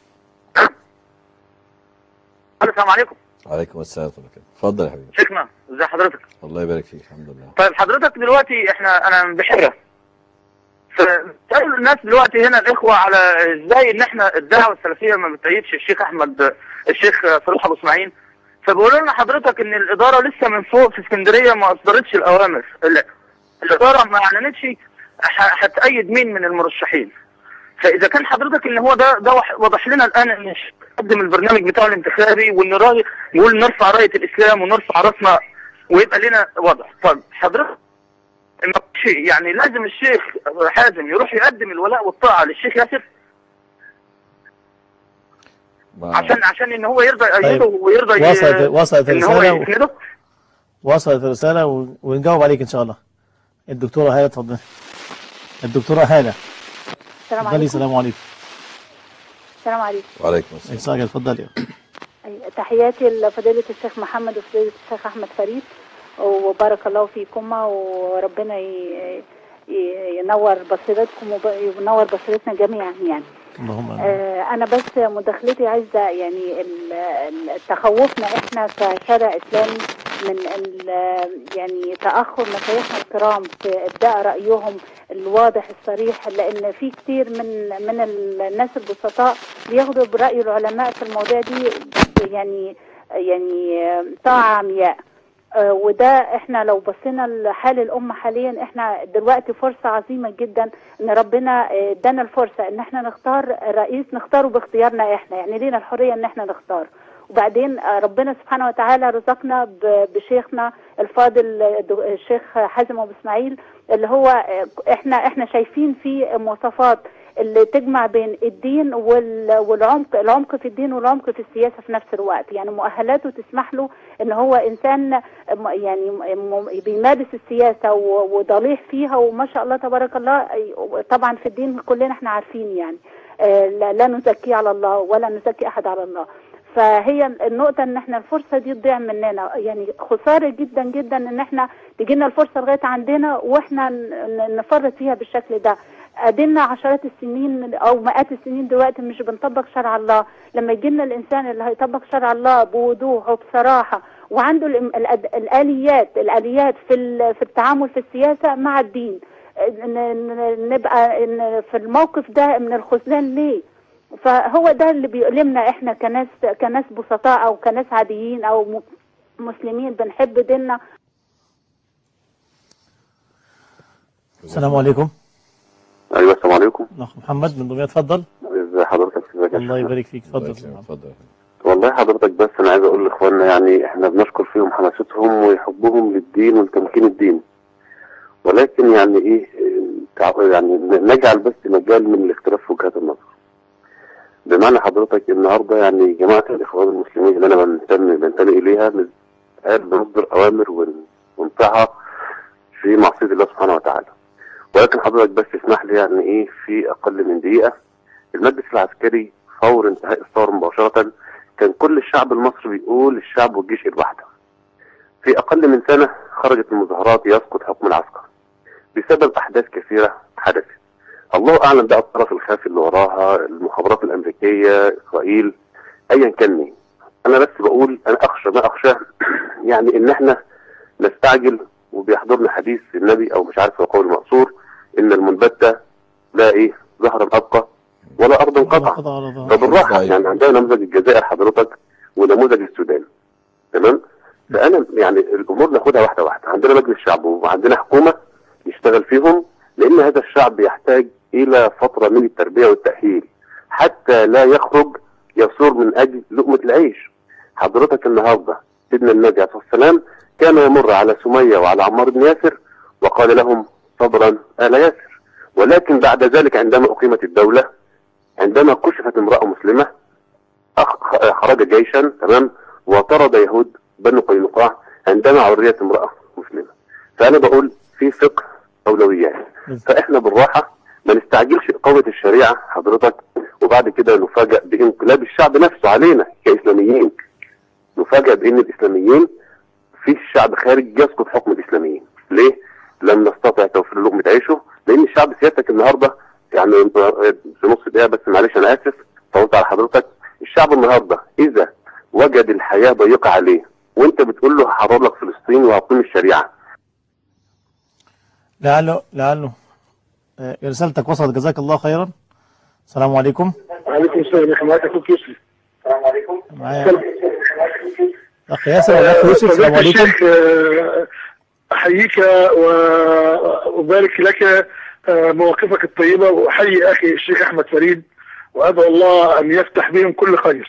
السلام عليكم عليكم السلام ورحمة الله وبركاته. اتفضل يا حبيبي شيخنا ازي حضرتك الله يبارك فيك الحمد لله طيب حضرتك دلوقتي احنا انا من بحيره فسألوا الناس دلوقتي هنا الاخوه على ازاي ان احنا الدعوه السلفيه ما بتأيدش الشيخ احمد الشيخ صلاح ابو اسماعيل فبيقولوا لنا حضرتك ان الاداره لسه من فوق في اسكندريه ما اصدرتش الاوامر ال- الاداره ما اعلنتش ح- هتأيد مين من المرشحين فاذا كان حضرتك ان هو ده ده وح- وضح لنا الان ان الشيخ قدم البرنامج بتاعه الانتخابي وان راي يقول نرفع رايه الاسلام ونرفع راسنا ويبقى لنا وضع طب حضرتك ما شيء يعني لازم الشيخ حازم يروح يقدم الولاء والطاعه للشيخ ياسر مع- عشان عشان ان هو يرضى يأيده طيب. ويرضى ي- وصلت وصلت ان هو الرساله يسنده وصلت الرساله و- ونجاوب عليك ان شاء الله الدكتوره هاله اتفضل الدكتوره هاله السلام اتفضلي عليكم السلام عليكم السلام عليكم وعليكم السلام إساءة اتفضلي أي- تحياتي لفضيلة الشيخ محمد وفضيلة الشيخ أحمد فريد وبارك الله فيكما وربنا ي- ي- ينور بصيرتكم وينور بصيرتنا جميعا يعني اللهم آمين. آه، انا بس مداخلتي عايزه يعني ال- ال- تخوفنا احنا كشارع اسلامي من ال- يعني تاخر مشايخنا الكرام في ابداء رايهم الواضح الصريح لان في كتير من من الناس البسطاء بياخدوا براي العلماء في المواضيع دي يعني يعني آه، طاعه عمياء آه، وده احنا لو بصينا لحال الامه حاليا احنا دلوقتي فرصه عظيمه جدا ان ربنا آه، ادانا الفرصه ان احنا نختار رئيس نختاره باختيارنا احنا يعني لينا الحريه ان احنا نختار وبعدين آه، ربنا سبحانه وتعالى رزقنا ب- بشيخنا الفاضل آه، دو- الشيخ حازم ابو اسماعيل اللي هو آه، احنا احنا شايفين فيه مواصفات اللي تجمع بين الدين وال- والعمق العمق في الدين والعمق في السياسه في نفس الوقت يعني مؤهلاته تسمح له ان هو انسان م- يعني م- بيمارس السياسه و- وضليح فيها وما شاء الله تبارك الله أي- طبعا في الدين كلنا احنا عارفين يعني آه، لا لا نزكي على الله ولا نزكي احد على الله فهي النقطة ان احنا الفرصة دي تضيع مننا يعني خسارة جدا جدا ان احنا تجينا الفرصة لغاية عندنا واحنا ن- ن- نفرط فيها بالشكل ده ادينا عشرات السنين او مئات السنين دلوقتي مش بنطبق شرع الله لما يجينا الانسان اللي هيطبق شرع الله بوضوح وبصراحة وعنده الإم- الأد- الاليات الاليات في ال- في التعامل في السياسة مع الدين ن- ن- نبقى إن في الموقف ده من الخذلان ليه فهو ده اللي بيؤلمنا احنا كناس كناس بسطاء او كناس عاديين او م- مسلمين بنحب ديننا السلام عليكم ايوه السلام عليكم الاخ محمد من دمياط اتفضل ازي حضرتك ازيك يا الله شيخ؟ يبارك فيك الله اتفضل يكرمك. اتفضل والله حضرتك بس انا عايز اقول لاخواننا يعني احنا بنشكر فيهم حماستهم وحبهم للدين ولتمكين الدين ولكن يعني ايه تع- يعني نجعل بس مجال من الاختلاف في وجهات النظر بمعنى حضرتك النهارده يعني جماعه الاخوان المسلمين اللي انا بنتمي بنتمي اليها مش قاعد بنصدر اوامر ون- ونطيعها في معصيه الله سبحانه وتعالى ولكن حضرتك بس اسمح لي يعني ايه في اقل من دقيقه المجلس العسكري فور انتهاء الثوره مباشره كان كل الشعب المصري بيقول الشعب والجيش ايد واحده. في اقل من سنه خرجت المظاهرات يسقط حكم العسكر بسبب احداث كثيره حدثت. الله اعلم بقى الطرف الخافي اللي وراها المخابرات الامريكيه اسرائيل ايا كان مين. انا بس بقول انا اخشى ما اخشاه يعني ان احنا نستعجل وبيحضرنا حديث النبي او مش عارف هو قول مقصور ان المنبته لا ايه ظهرا ابقى ولا ارضا قطع. قطع على ظهر. فبالراحه طيب. يعني عندنا نموذج الجزائر حضرتك ونموذج السودان تمام فانا يعني الامور ناخدها واحده واحده عندنا مجلس شعب وعندنا حكومه يشتغل فيهم لان هذا الشعب يحتاج الى فتره من التربيه والتاهيل حتى لا يخرج يثور من اجل لقمه العيش حضرتك النهارده سيدنا النبي عليه الصلاه والسلام كان يمر على سميه وعلى عمار بن ياسر وقال لهم صبرا ال ياسر ولكن بعد ذلك عندما اقيمت الدوله عندما كشفت امرأة مسلمة أخ- خرج جيشا تمام وطرد يهود بنو قينقاع عندما عريت امرأة فانا بقول في فقه اولويات فاحنا بالراحه ما نستعجلش اقامه الشريعه حضرتك وبعد كده نفاجئ بانقلاب الشعب نفسه علينا كاسلاميين نفاجئ بان الاسلاميين في الشعب خارج يسقط حكم الاسلاميين ليه؟ لم نستطع توفير لقمه عيشه لان الشعب سيادتك النهارده يعني في نص دقيقه بس معلش انا اسف طولت على حضرتك الشعب النهارده اذا وجد الحياه ضيقه عليه وانت بتقول له هحرر لك فلسطين وهقيم الشريعه لعله لعله آه، رسالتك وصلت جزاك الله خيرا السلام عليكم وعليكم السلام يا حماية اخوك يوسف السلام عليكم معايا اخ ياسر ولا اخ يوسف السلام عليكم الشيخ آه، احييك وابارك لك آه، مواقفك الطيبه واحيي اخي الشيخ احمد فريد وادعو الله ان يفتح بهم كل خير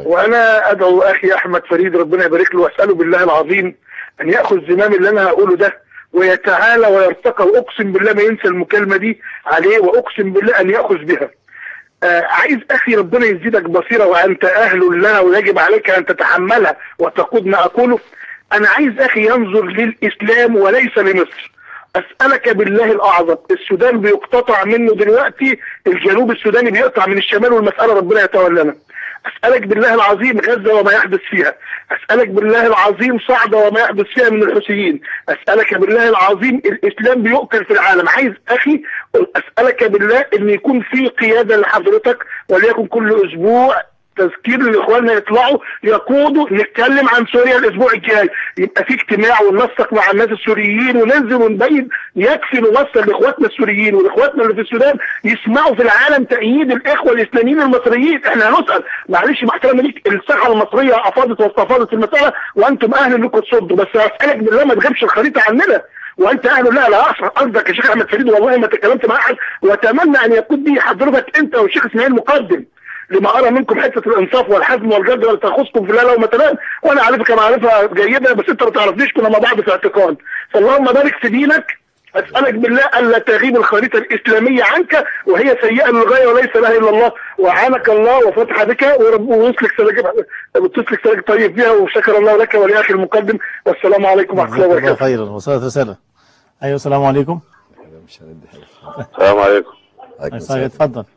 وانا ادعو اخي احمد فريد ربنا يبارك له واساله بالله العظيم ان ياخذ زمام اللي انا هقوله ده ويتعالى ويرتقى واقسم بالله ما ينسى المكالمه دي عليه واقسم بالله ان ياخذ بها آه عايز اخي ربنا يزيدك بصيره وانت اهل لها ويجب عليك ان تتحملها وتقود ما اقوله انا عايز اخي ينظر للاسلام وليس لمصر اسالك بالله الاعظم السودان بيقتطع منه دلوقتي الجنوب السوداني بيقطع من الشمال والمساله ربنا يتولانا اسالك بالله العظيم غزه وما يحدث فيها اسالك بالله العظيم صعده وما يحدث فيها من الحوثيين اسالك بالله العظيم الاسلام بيؤكل في العالم عايز اخي اسالك بالله ان يكون في قياده لحضرتك وليكن كل اسبوع تذكير لاخواننا يطلعوا يقودوا نتكلم عن سوريا الاسبوع الجاي يبقى في اجتماع وننسق مع الناس السوريين وننزل ونبين يكفي نوصل لاخواتنا السوريين ولاخواتنا اللي في السودان يسمعوا في العالم تأييد الاخوه الاسلاميين المصريين احنا هنسال معلش مع احترامي ليك الساحه المصريه افاضت واستفاضت المساله وانتم اهل انكم تصدوا بس اسالك بالله ما تغيبش الخريطه عننا وانت اهل لا لا اصلا قصدك يا شيخ احمد فريد والله ما تكلمت مع احد واتمنى ان يكون دي حضرتك انت والشيخ اسماعيل مقدم لما ارى منكم حته الانصاف والحزم والجد ولا تخصكم في الله مثلا وانا عارفك معرفه جيده بس انت ما تعرفنيش كنا مع بعض في اعتقاد فاللهم بارك في دينك اسالك بالله الا تغيب الخريطه الاسلاميه عنك وهي سيئه للغايه وليس لها الا الله وعانك الله وفتح بك ورب ويسلك سلك وتسلك سلك طيب بها وشكر الله لك ولاخي المقدم والسلام عليكم ورحمه الله جزاك الله وبركاته خيرا وصلت رساله ايوه السلام عليكم مش هندي حاجة. السلام عليكم عليكم أي السلام. صحيح، اتفضل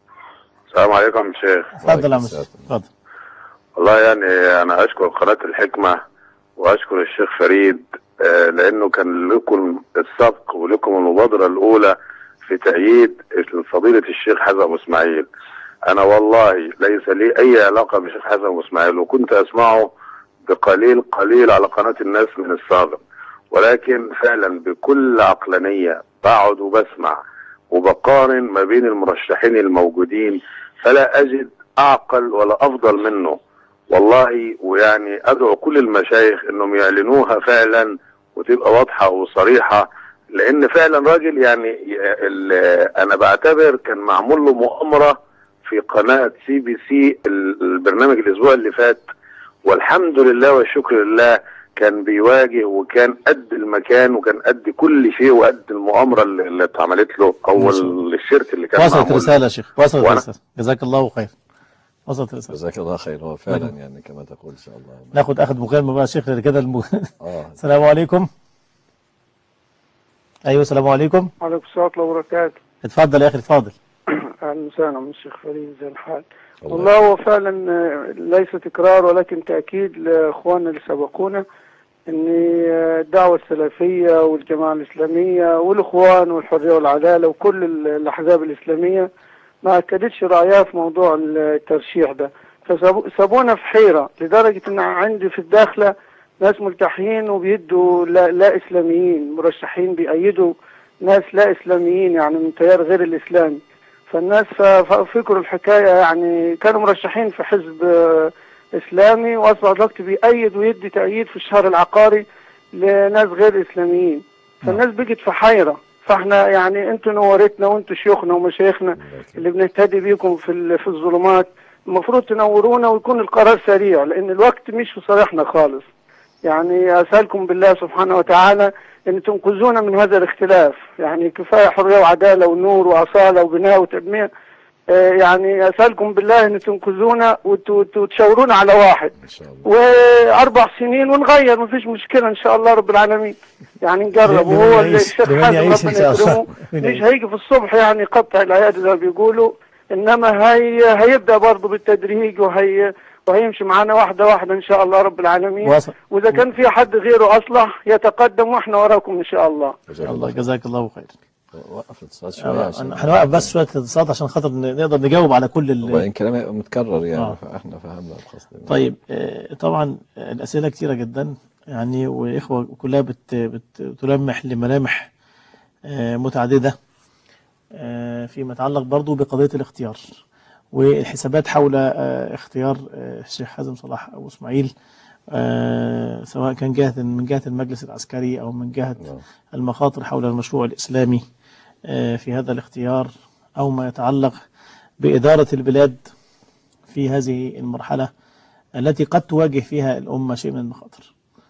السلام عليكم يا شيخ اتفضل يا عم السلام. اتفضل والله يعني انا اشكر قناه الحكمه واشكر الشيخ فريد آه، لانه كان لكم السبق ولكم المبادره الاولى في تأييد فضيله الشيخ حسن اسماعيل انا والله ليس لي اي علاقه بالشيخ حسن اسماعيل وكنت اسمعه بقليل قليل على قناه الناس من السابق ولكن فعلا بكل عقلانيه بقعد وبسمع وبقارن ما بين المرشحين الموجودين فلا اجد اعقل ولا افضل منه والله ويعني ادعو كل المشايخ انهم يعلنوها فعلا وتبقى واضحه وصريحه لان فعلا راجل يعني ي- ال- انا بعتبر كان معمول له مؤامره في قناه سي بي سي ال- البرنامج الاسبوع اللي فات والحمد لله والشكر لله كان بيواجه وكان قد المكان وكان قد كل شيء وقد المؤامره اللي اللي اتعملت له او ما شاء الله. الشرك اللي كان وصلت معمول رساله يا شيخ وصلت وأنا- رساله جزاك الله خير وصلت رساله جزاك الله خير هو فعلا يعني كما تقول ان شاء الله ناخد اخد مكالمه بقى يا شيخ لأن كده الم... اه السلام عليكم ايوه السلام عليكم وعليكم السلام ورحمه الله وبركاته اتفضل يا اخي اتفضل اهلا وسهلا من الشيخ فريد زي الحال الله والله هو فعلا آه، ليس تكرار ولكن تأكيد لإخواننا اللي سبقونا أن آه، الدعوة السلفية والجماعة الإسلامية والإخوان والحرية والعدالة وكل ال- الأحزاب الإسلامية ما أكدتش رأيها في موضوع الترشيح ده فسابونا في حيرة لدرجة أن عندي في الداخلة ناس ملتحين وبيدوا لا, لا إسلاميين مرشحين بيأيدوا ناس لا إسلاميين يعني من تيار غير الإسلامي فالناس ف- ففكروا الحكاية يعني كانوا مرشحين في حزب آه، إسلامي وأصبح دلوقتي بيأيد ويدي تأييد في الشهر العقاري لناس غير إسلاميين فالناس بقت في حيرة فاحنا يعني انتوا نورتنا وانتوا شيوخنا ومشايخنا اللي بنهتدي بيكم في ال- في الظلمات المفروض تنورونا ويكون القرار سريع لان الوقت مش في صالحنا خالص يعني اسالكم بالله سبحانه وتعالى ان تنقذونا من هذا الاختلاف يعني كفايه حريه وعداله ونور واصاله وبناء وتنميه آه، يعني اسالكم بالله ان تنقذونا وت- وت- وتشاورونا على واحد ان شاء الله واربع سنين ونغير مفيش مشكله ان شاء الله رب العالمين يعني نجرب لمن وهو اللي يعيش- الشيخ لمن حازم يعيش إن ربنا شاء الله. يكرمه لمن مش يعيش. هيجي في الصبح يعني يقطع العيادة زي ما بيقولوا انما هي هيبدا برضه بالتدريج وهي وهيمشي معانا واحده واحده ان شاء الله رب العالمين واصل. واذا كان في حد غيره اصلح يتقدم واحنا وراكم ان شاء الله جزاك الله خير. جزاك الله خير وقف الاتصال شويه آه، عشان هنوقف بس شويه اتصالات عشان خاطر ن- نقدر نجاوب على كل ال... وبعدين كلام هيبقى متكرر يعني آه. فاحنا فهمنا القصد طيب آه، طبعا آه، الأسئلة كتيرة جدا يعني وإخوة كلها بت بت بتلمح لملامح آه، متعددة آه، فيما يتعلق برضو بقضية الاختيار والحسابات حول آه، اختيار آه، الشيخ حازم صلاح أبو إسماعيل آه، سواء كان جهة من جهة المجلس العسكري أو من جهة نعم. المخاطر حول المشروع الإسلامي آه، في هذا الاختيار أو ما يتعلق بإدارة البلاد في هذه المرحلة التي قد تواجه فيها الأمة شيء من المخاطر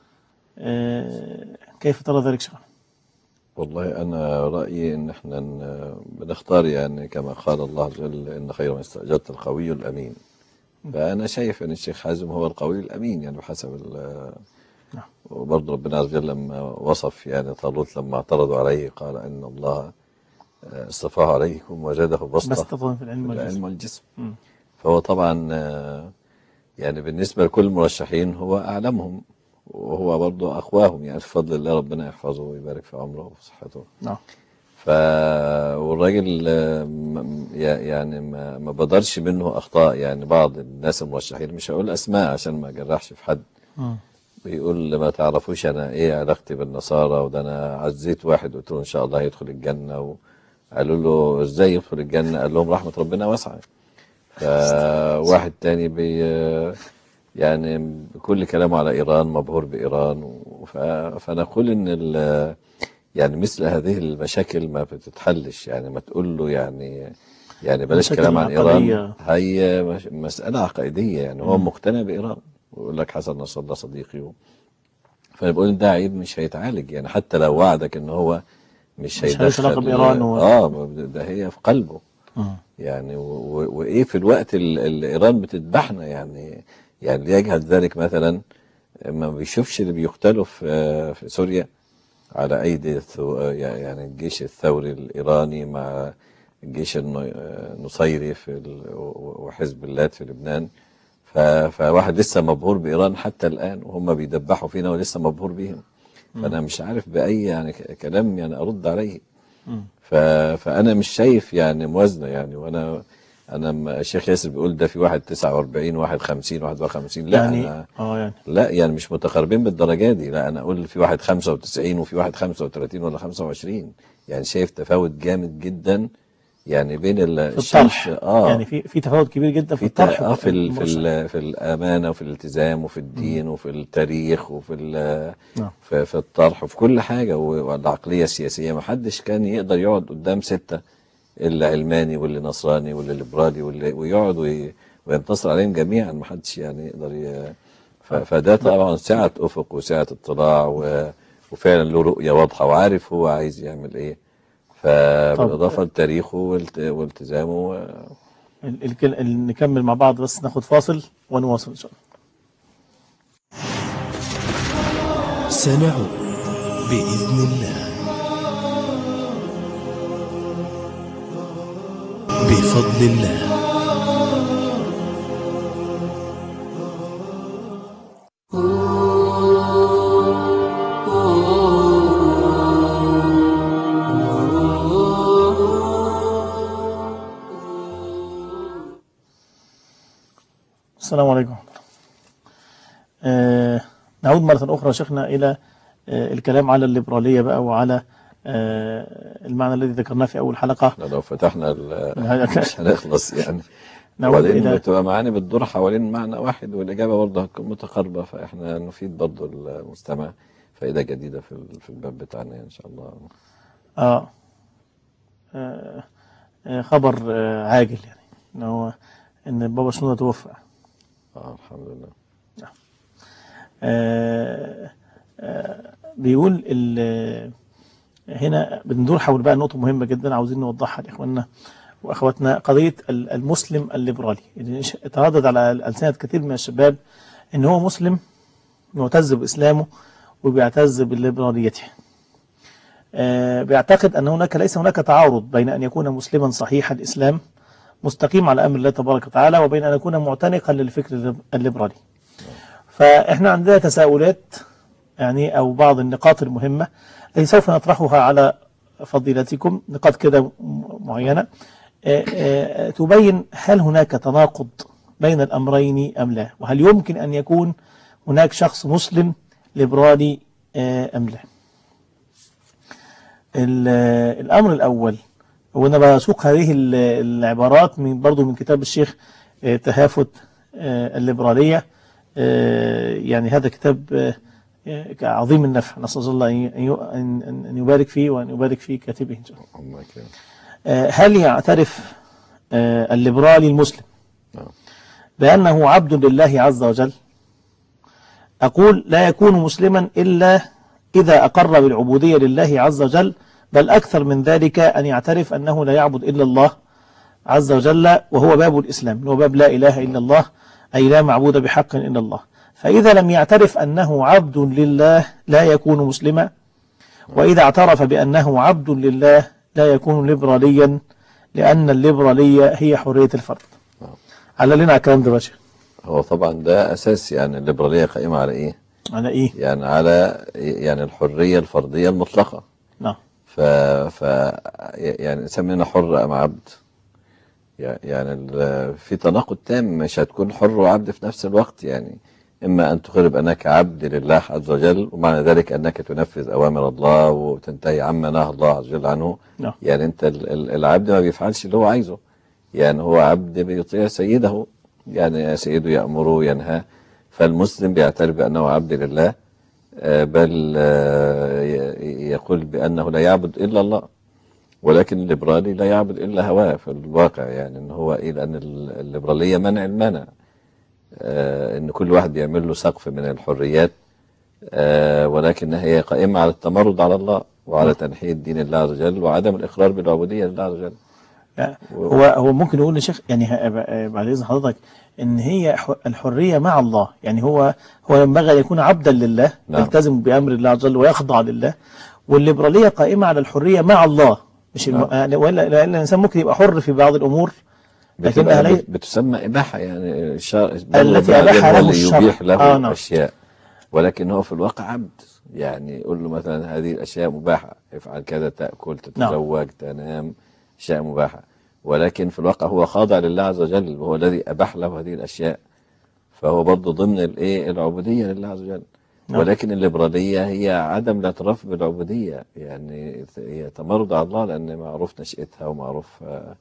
آه، كيف ترى ذلك شيخ والله أنا رأيي إن إحنا ن- بنختار يعني كما قال الله عز وجل إن خير من استأجرت القوي الأمين فأنا شايف إن الشيخ حازم هو القوي الأمين يعني بحسب ال نعم. وبرضه ربنا عز وجل لما وصف يعني طالوت لما اعترضوا عليه قال إن الله اصطفاه عليكم وزاده بس بسطة تطلب في العلم في العلم والجسم والجسم مم. فهو طبعا آه، يعني بالنسبة لكل المرشحين هو أعلمهم وهو برضه أقواهم يعني بفضل الله ربنا يحفظه ويبارك في عمره وفي صحته نعم ف والراجل آه، م- يا- يعني ما ما بدرش منه اخطاء يعني بعض الناس المرشحين مش هقول اسماء عشان ما اجرحش في حد مم. بيقول ما تعرفوش انا ايه علاقتي بالنصارى وده انا عزيت واحد قلت له ان شاء الله هيدخل الجنه وقالوا له ازاي يدخل الجنه قال لهم رحمه ربنا واسعه فواحد تاني بي يعني بكل كلامه على ايران مبهور بايران وف- فنقول ان ال- يعني مثل هذه المشاكل ما بتتحلش يعني ما تقول له يعني يعني بلاش مشاكل كلام عن ايران عقدية. هي مش- مساله عقائديه يعني هو مقتنع بايران ويقول لك حسن نصر الله صديقي و... فانا بقول ده عيب مش هيتعالج يعني حتى لو وعدك ان هو مش مش هيلوش هيدخل علاقة بإيران و- اه ده هي في قلبه مم. يعني و- و- وايه في الوقت اللي ايران بتذبحنا يعني يعني اللي يجهل ذلك مثلا ما بيشوفش اللي بيقتلوا في في سوريا على ايدي الثو- يعني الجيش الثوري الايراني مع الجيش النو- النصيري في ال- و- وحزب الله في لبنان ف- فواحد لسه مبهور بايران حتى الان وهم بيدبحوا فينا ولسه مبهور بيهم فانا مش عارف باي يعني ك- كلام يعني ارد عليه مم. ف... فانا مش شايف يعني موازنه يعني وانا انا م- الشيخ ياسر بيقول ده في واحد 49 واحد 50 واحد 51 لا يعني أنا اه يعني لا يعني مش متقاربين بالدرجه دي لا انا اقول في واحد 95 وفي واحد 35 ولا 25 يعني شايف تفاوت جامد جدا يعني بين ال- في الشمس الطرح اه يعني في في تفاوت كبير جدا في في الطرح اه في ال في المرشح. ال في الامانه وفي الالتزام وفي الدين وفي التاريخ وفي ال- نعم. في, في الطرح وفي كل حاجه و- والعقليه السياسيه ما حدش كان يقدر يقعد قدام سته اللي علماني واللي نصراني واللي ليبرالي واللي ويقعد وي- وينتصر عليهم جميعا ما حدش يعني يقدر ي... ف- فده طبعا سعه افق وسعه اطلاع و... وفعلا له رؤيه واضحه وعارف هو عايز يعمل ايه فبالاضافه لتاريخه والت... والتزامه و... ال- الكل- ال- نكمل مع بعض بس ناخد فاصل ونواصل ان شاء الله سنعود بإذن الله بفضل الله السلام عليكم ورحمة الله. آه نعود مرة أخرى شيخنا إلى آه الكلام على الليبرالية بقى وعلى آه المعنى الذي ذكرناه في أول حلقة احنا لو فتحنا ال- هذا- مش هنخلص يعني نعود وبعدين إلى بتبقى معاني بتدور حوالين معنى واحد والإجابة برضه هتكون متقاربة فإحنا نفيد برضه المستمع فائدة جديدة في ال- في الباب بتاعنا إن شاء الله آه آه، آه، خبر آه عاجل يعني إن هو إن بابا شنودة توفى آه الحمد لله آه، آه، بيقول ال- هنا بندور حول بقى نقطة مهمة جدا عاوزين نوضحها لإخواننا واخواتنا قضيه ال- المسلم الليبرالي اللي ش- تردد على السنه كثير من الشباب ان هو مسلم معتز باسلامه وبيعتز بليبراليته آه، بيعتقد ان هناك ليس هناك تعارض بين ان يكون مسلما صحيح الاسلام مستقيم على امر الله تبارك وتعالى وبين ان يكون معتنقا للفكر الليب- الليبرالي فاحنا عندنا تساؤلات يعني او بعض النقاط المهمه التي سوف نطرحها على فضيلتكم نقاط كده م- معينه آه، آه، تبين هل هناك تناقض بين الامرين ام لا وهل يمكن ان يكون هناك شخص مسلم ليبرالي آه، ام لا ال- الامر الاول وانا بسوق هذه ال- العبارات من برضو من كتاب الشيخ آه، تهافت آه، الليبراليه آه، يعني هذا كتاب آه، آه، عظيم النفع نسال الله ان ي- ان أن- أن يبارك فيه وان يبارك في كاتبه إن شاء الله. الله يكرمك. آه، هل يعترف آه، الليبرالي المسلم بأنه عبد لله عز وجل أقول لا يكون مسلما إلا إذا أقر بالعبودية لله عز وجل بل أكثر من ذلك أن يعترف أنه لا يعبد إلا الله عز وجل وهو باب الإسلام هو باب لا إله إلا الله أي لا معبود بحق إلا الله فإذا لم يعترف أنه عبد لله لا يكون مسلما وإذا اعترف بأنه عبد لله لا يكون ليبراليا لأن الليبرالية هي حرية الفرد على لنا على الكلام ده باشا هو طبعا ده اساس يعني الليبراليه قائمه على ايه؟ على إيه؟ يعني على يعني الحريه الفرديه المطلقه نعم ف ف يعني الانسان مننا حر ام عبد يع- يعني ال- في تناقض تام مش هتكون حر وعبد في نفس الوقت يعني اما ان تخبر بانك عبد لله عز وجل ومعنى ذلك انك تنفذ اوامر الله وتنتهي عما نهى الله عز وجل عنه نعم. يعني انت ال- ال- العبد ما بيفعلش اللي هو عايزه يعني هو عبد بيطيع سيده يعني سيده يأمره وينهى فالمسلم بيعترف بأنه عبد لله آه، بل آه، ي- يقول بأنه لا يعبد إلا الله ولكن الليبرالي لا يعبد إلا هواه في الواقع يعني إن هو إيه لأن ال- الليبرالية منع المنع آه، إن كل واحد بيعمل له سقف من الحريات آه، ولكن هي قائمة على التمرد على الله وعلى تنحية دين الله عز وجل وعدم الإقرار بالعبودية لله عز وجل يعني هو هو ممكن نقول يا شيخ يعني ه- ب- بعد اذن حضرتك ان هي ح- الحريه مع الله يعني هو هو ينبغي ان يكون عبدا لله نعم. يلتزم بامر الله عز وجل ويخضع لله والليبراليه قائمه على الحريه مع الله مش الم... يعني والا لأن الانسان ممكن يبقى حر في بعض الامور لكنها بتبقى لي... بت- بتسمى إباحة يعني الشرع التي أباحها له اللي الشرع. يبيح له آه، نعم. أشياء ولكن هو في الواقع عبد يعني يقول له مثلا هذه الأشياء مباحة افعل كذا تأكل تتزوج تنام أشياء مباحة ولكن في الواقع هو خاضع لله عز وجل وهو الذي أباح له هذه الأشياء فهو برضه ضمن الإيه العبودية لله عز وجل نعم. ولكن الليبرالية هي عدم الاعتراف بالعبودية يعني هي تمرد على الله لأن معروف نشأتها ومعروف آه،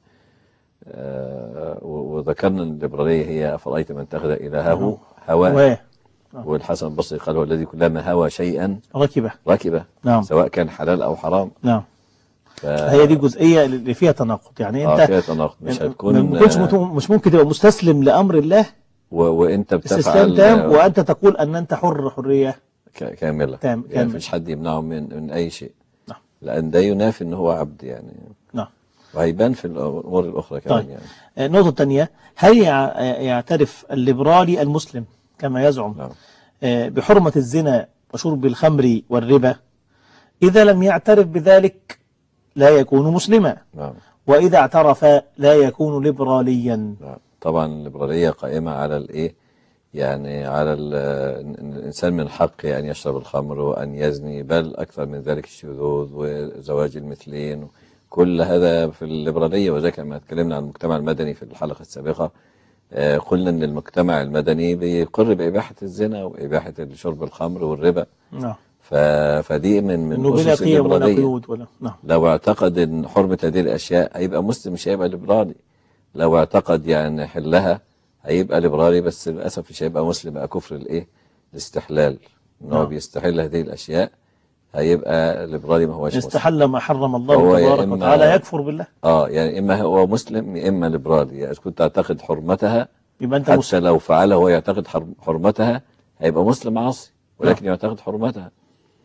آه، و- وذكرنا ان الليبراليه هي افرايت من اتخذ الهه هواه هواه. والحسن البصري قال هو الذي كلما هوى شيئا ركبه ركبه نعم. سواء كان حلال او حرام نعم ف... هي دي الجزئيه اللي فيها تناقض يعني انت اه فيها تناقض مش يعني هتكون ما ممكنش آه، مت- مش ممكن تبقى مستسلم لامر الله و... وانت استسلام بتفعل تام آه، وانت تقول ان انت حر حريه ك... كامله تام- يعني كاملة. مفيش حد يمنعه من من اي شيء نعم. لان ده ينافي ان هو عبد يعني نعم وهيبان في الامور الاخرى كمان طيب. يعني آه، النقطة الثانية هل يع- يعترف الليبرالي المسلم كما يزعم نعم. آه، بحرمة الزنا وشرب الخمر والربا إذا لم يعترف بذلك لا يكون مسلما نعم وإذا اعترف لا يكون ليبراليا نعم. طبعا الليبرالية قائمة على الايه يعني على ال- ان الانسان من حقه ان يشرب الخمر وان يزني بل اكثر من ذلك الشذوذ وزواج المثلين كل هذا في الليبرالية وذلك لما اتكلمنا عن المجتمع المدني في الحلقة السابقة آه، قلنا ان المجتمع المدني بيقر بإباحة الزنا وإباحة شرب الخمر والربا نعم ف... فدي من من إنه بلا أسس قيم ولا الليبرالية قيود ولا نعم لو اعتقد ان حرمة هذه الاشياء هيبقى مسلم مش هيبقى ليبرالي لو اعتقد يعني حلها هيبقى ليبرالي بس للاسف مش هيبقى مسلم بقى كفر الايه الاستحلال ان هو نعم. بيستحل هذه الاشياء هيبقى ليبرالي ما هوش مسلم استحل ما حرم الله هو يا تبارك إما- وتعالى يكفر بالله اه يعني اما هو مسلم يا اما ليبرالي يعني إذا كنت تعتقد حرمتها يبقى أنت حتى مسلم لو فعله هو يعتقد حر- حرمتها هيبقى مسلم عاصي ولكن يعتقد حرمتها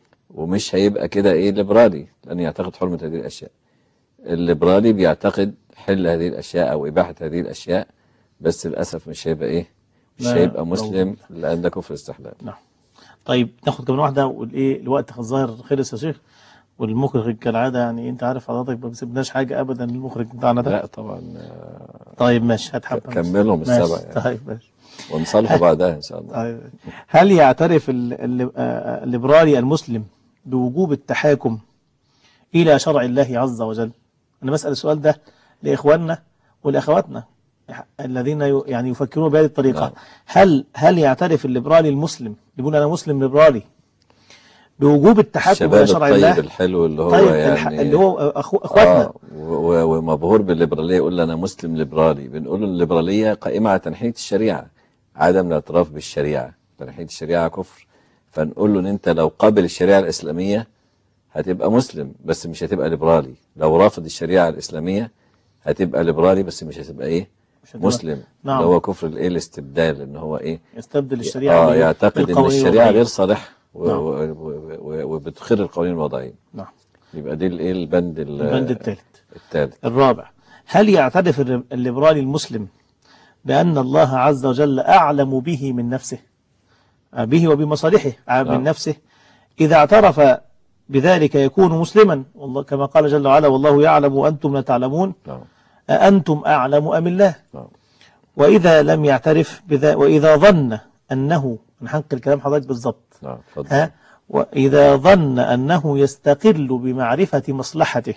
ومش هيبقى كده ايه ليبرالي لان يعتقد حرمة هذه الاشياء الليبرالي بيعتقد حل هذه الاشياء او اباحه هذه الاشياء بس للاسف مش هيبقى ايه مش لا، هيبقى لو- مسلم لان ده كفر استحلال نعم طيب ناخد كمان واحدة والايه الوقت الظاهر خلص يا شيخ والمخرج كالعادة يعني انت عارف حضرتك ما بيسيبناش حاجة ابدا المخرج بتاعنا ده لا طبعا آه، طيب ماشي هات حبة كملهم ماشي. السبع يعني. طيب ماشي ونصلحوا بعدها ان شاء الله طيب. هل يعترف ال- ال- آه، الليبرالي المسلم بوجوب التحاكم إلى شرع الله عز وجل أنا بسأل السؤال ده لإخواننا ولأخواتنا الذين ي- يعني يفكرون بهذه الطريقة نعم. هل هل يعترف الليبرالي المسلم اللي بيقول أنا مسلم ليبرالي بوجوب التحاكم الشباب إلى شرع الطيب الله الحلو اللي هو طيب الح- يعني اللي هو أخو أخواتنا آه و- و- ومبهور بالليبرالية يقول لي أنا مسلم ليبرالي بنقول له الليبرالية قائمة على تنحية الشريعة عدم الاعتراف بالشريعة تنحية الشريعة كفر فنقول له إن أنت لو قابل الشريعة الإسلامية هتبقى مسلم بس مش هتبقى ليبرالي لو رافض الشريعة الإسلامية هتبقى ليبرالي بس مش هتبقى إيه مش هتبقى- مسلم نعم. اللي هو كفر الإيه الاستبدال إن هو إيه يستبدل الشريعة آه بال- يعتقد إن بالقوانين الشريعة الوضعية. غير صالحة و- نعم. و- و- و- وبتخر القوانين الوضعية نعم يبقى دي الإيه البند ال- البند الثالث الثالث الرابع هل يعترف الر- الليبرالي المسلم بأن الله عز وجل أعلم به من نفسه آه، به وبمصالحه آه، من نعم. نفسه إذا اعترف بذلك يكون مسلما والله كما قال جل وعلا والله يعلم وأنتم لا تعلمون نعم أأنتم أعلم أم الله نعم. وإذا لم يعترف بذا وإذا ظن أنه نحقق الكلام حضرتك بالضبط نعم اتفضل ها وإذا ظن أنه يستقل بمعرفة مصلحته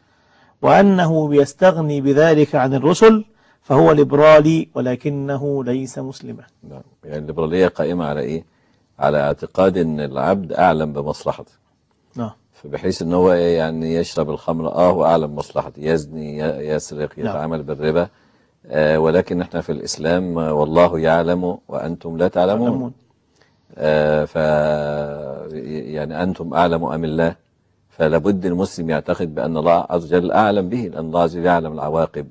وأنه يستغني بذلك عن الرسل فهو ليبرالي ولكنه ليس مسلما نعم يعني الليبرالية قائمة على إيه؟ على اعتقاد إن العبد أعلم بمصلحته نعم فبحيث إن هو إيه يعني يشرب الخمر آه هو أعلم بمصلحته يزني ي- يسرق نعم. يتعامل بالربا آه ولكن إحنا في الإسلام آه، والله يعلم وأنتم لا تعلمون تعلمون. آه ف يعني أنتم أعلم أم الله فلابد المسلم يعتقد بأن الله عز وجل أعلم به لأن الله عز وجل يعلم العواقب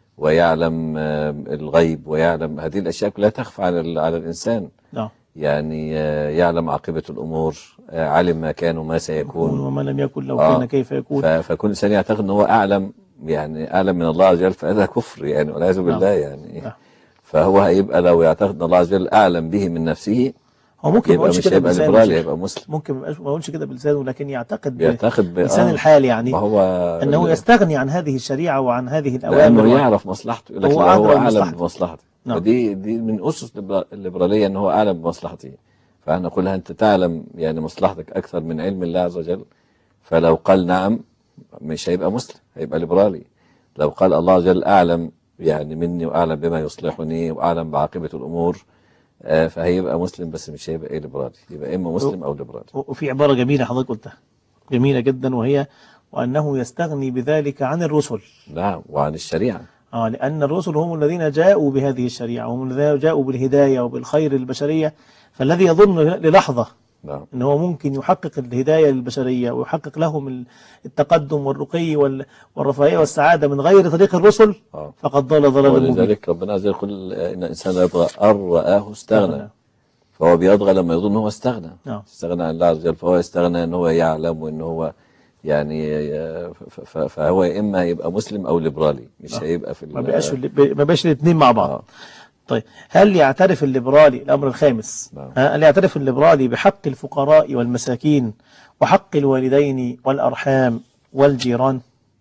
ويعلم آه، الغيب ويعلم هذه الأشياء كلها تخفى على ال- على الإنسان نعم يعني آه، يعلم عاقبة الأمور آه، علم ما كان وما سيكون وما لم يكن لو آه. كان كيف يكون ف- فكل إنسان يعتقد أنه هو أعلم يعني أعلم من الله عز وجل فهذا كفر يعني والعياذ نعم. بالله يعني نعم. فهو هيبقى لو يعتقد أن الله عز وجل أعلم به من نفسه هو ممكن ما يبقى يقولش مش كده هيبقى بلسانه ليبرالي يا هيبقى شيخ. مسلم ممكن ما يقولش- ما يقولش كده بلسانه لكن يعتقد بيعتقد ب- بلسان آه. الحال يعني ما هو أنه ال- يستغني عن هذه الشريعة وعن هذه الأوامر لانه وعن- يعرف مصلحته يقول لك هو لا هو أدرى اعلم بمصلحته. بمصلحته نعم. فدي دي من اسس الليبرا- الليبراليه ان هو اعلم بمصلحته فاحنا نقول لها انت تعلم يعني مصلحتك اكثر من علم الله عز وجل فلو قال نعم مش هيبقى مسلم هيبقى ليبرالي لو قال الله عز وجل اعلم يعني مني واعلم بما يصلحني واعلم بعاقبه الامور آه، فهيبقى مسلم بس مش هيبقى ايه ليبرالي يبقى اما مسلم او ليبرالي وفي عبارة جميلة حضرتك قلتها جميلة جدا وهي وأنه يستغني بذلك عن الرسل نعم وعن الشريعه آه لأن الرسل هم الذين جاءوا بهذه الشريعة هم الذين جاءوا بالهداية وبالخير للبشرية فالذي يظن للحظة نعم أنه هو ممكن يحقق الهداية للبشرية ويحقق لهم ال- التقدم والرقي وال- والرفاهية والسعادة من غير طريق الرسل آه. فقد ضل ضلالا مبينا ولذلك ربنا عز وجل يقول ان الانسان لا يطغى ان رآه استغنى فهو بيطغى لما يظن هو استغنى نعم. استغنى عن الله عز وجل فهو يستغنى ان هو يعلم وان هو يعني ف- ف- فهو يا اما يبقى مسلم او ليبرالي مش نعم. هيبقى في ما ال- بقاش ما بقاش الاثنين مع بعض آه. طيب هل يعترف الليبرالي الأمر الخامس نعم. ها، هل يعترف الليبرالي بحق الفقراء والمساكين وحق الوالدين والأرحام والجيران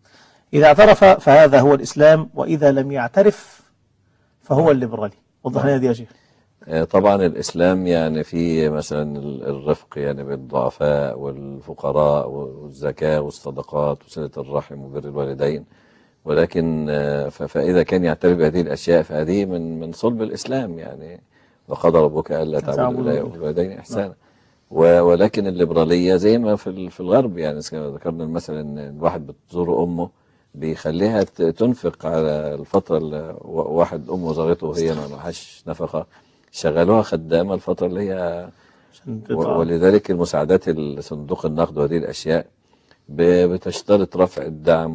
إذا اعترف فهذا هو الإسلام وإذا لم يعترف فهو الليبرالي وضح لنا دي يا شيخ آه، طبعا الاسلام يعني في مثلا ال- الرفق يعني بالضعفاء والفقراء والزكاه والصدقات وصله الرحم وبر الوالدين ولكن آه، ف- فاذا كان يعترف بهذه الاشياء فهذه من من صلب الاسلام يعني وقضى ربك الا تعبدوا تعبدوا الا إلا والوالدين احسانا و- ولكن الليبراليه زي ما في ال- في الغرب يعني كما ذكرنا مثلا ان الواحد بتزور امه بيخليها ت- تنفق على الفتره اللي و- واحد امه زارته وهي ما معهاش نفقه شغلوها خدامه الفتره اللي هي عشان و- تدفع. ولذلك المساعدات صندوق النقد وهذه الاشياء ب- بتشترط رفع الدعم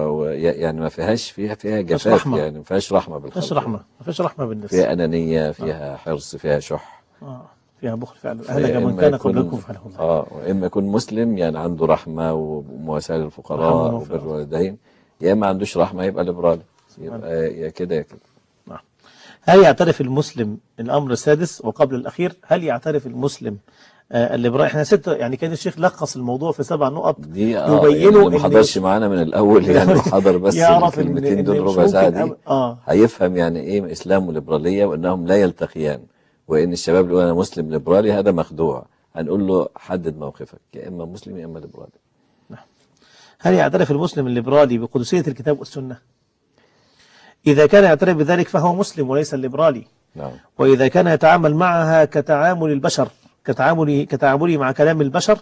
ويعني ما فيهاش فيها فيها جفاف رحمة. يعني ما فيهاش رحمه ما فيش بالخلق رحمة ما فيش رحمة بالناس فيها انانيه فيها حرص فيها شح آه. فيها بخل فعلا فيا أهلك من إما كان يكون- قبلكم فله الله اه واما يكون مسلم يعني عنده رحمه ومواساه رحمة للفقراء ومغفرة. وبر الوالدين يا اما ما عندوش رحمه يبقى ليبرالي يبقى يا كده يا كده هل يعترف المسلم الأمر السادس وقبل الأخير هل يعترف المسلم آه، الليبرالي احنا ستة يعني كان الشيخ لخص الموضوع في سبع نقط دي اه يعني يبينوا اللي ما إن حضرش معانا من الاول يعني حضر بس يعرف إن- الكلمتين إن دول مش ربع ساعه ممكن دي أب- اه هيفهم يعني ايه اسلام وليبراليه وانهم لا يلتقيان وان الشباب اللي يقول انا مسلم ليبرالي هذا مخدوع هنقول له حدد موقفك يا اما مسلم يا اما ليبرالي هل يعترف المسلم الليبرالي بقدسية الكتاب والسنة إذا كان يعترف بذلك فهو مسلم وليس الليبرالي نعم وإذا كان يتعامل معها كتعامل البشر كتعامله كتعامله مع كلام البشر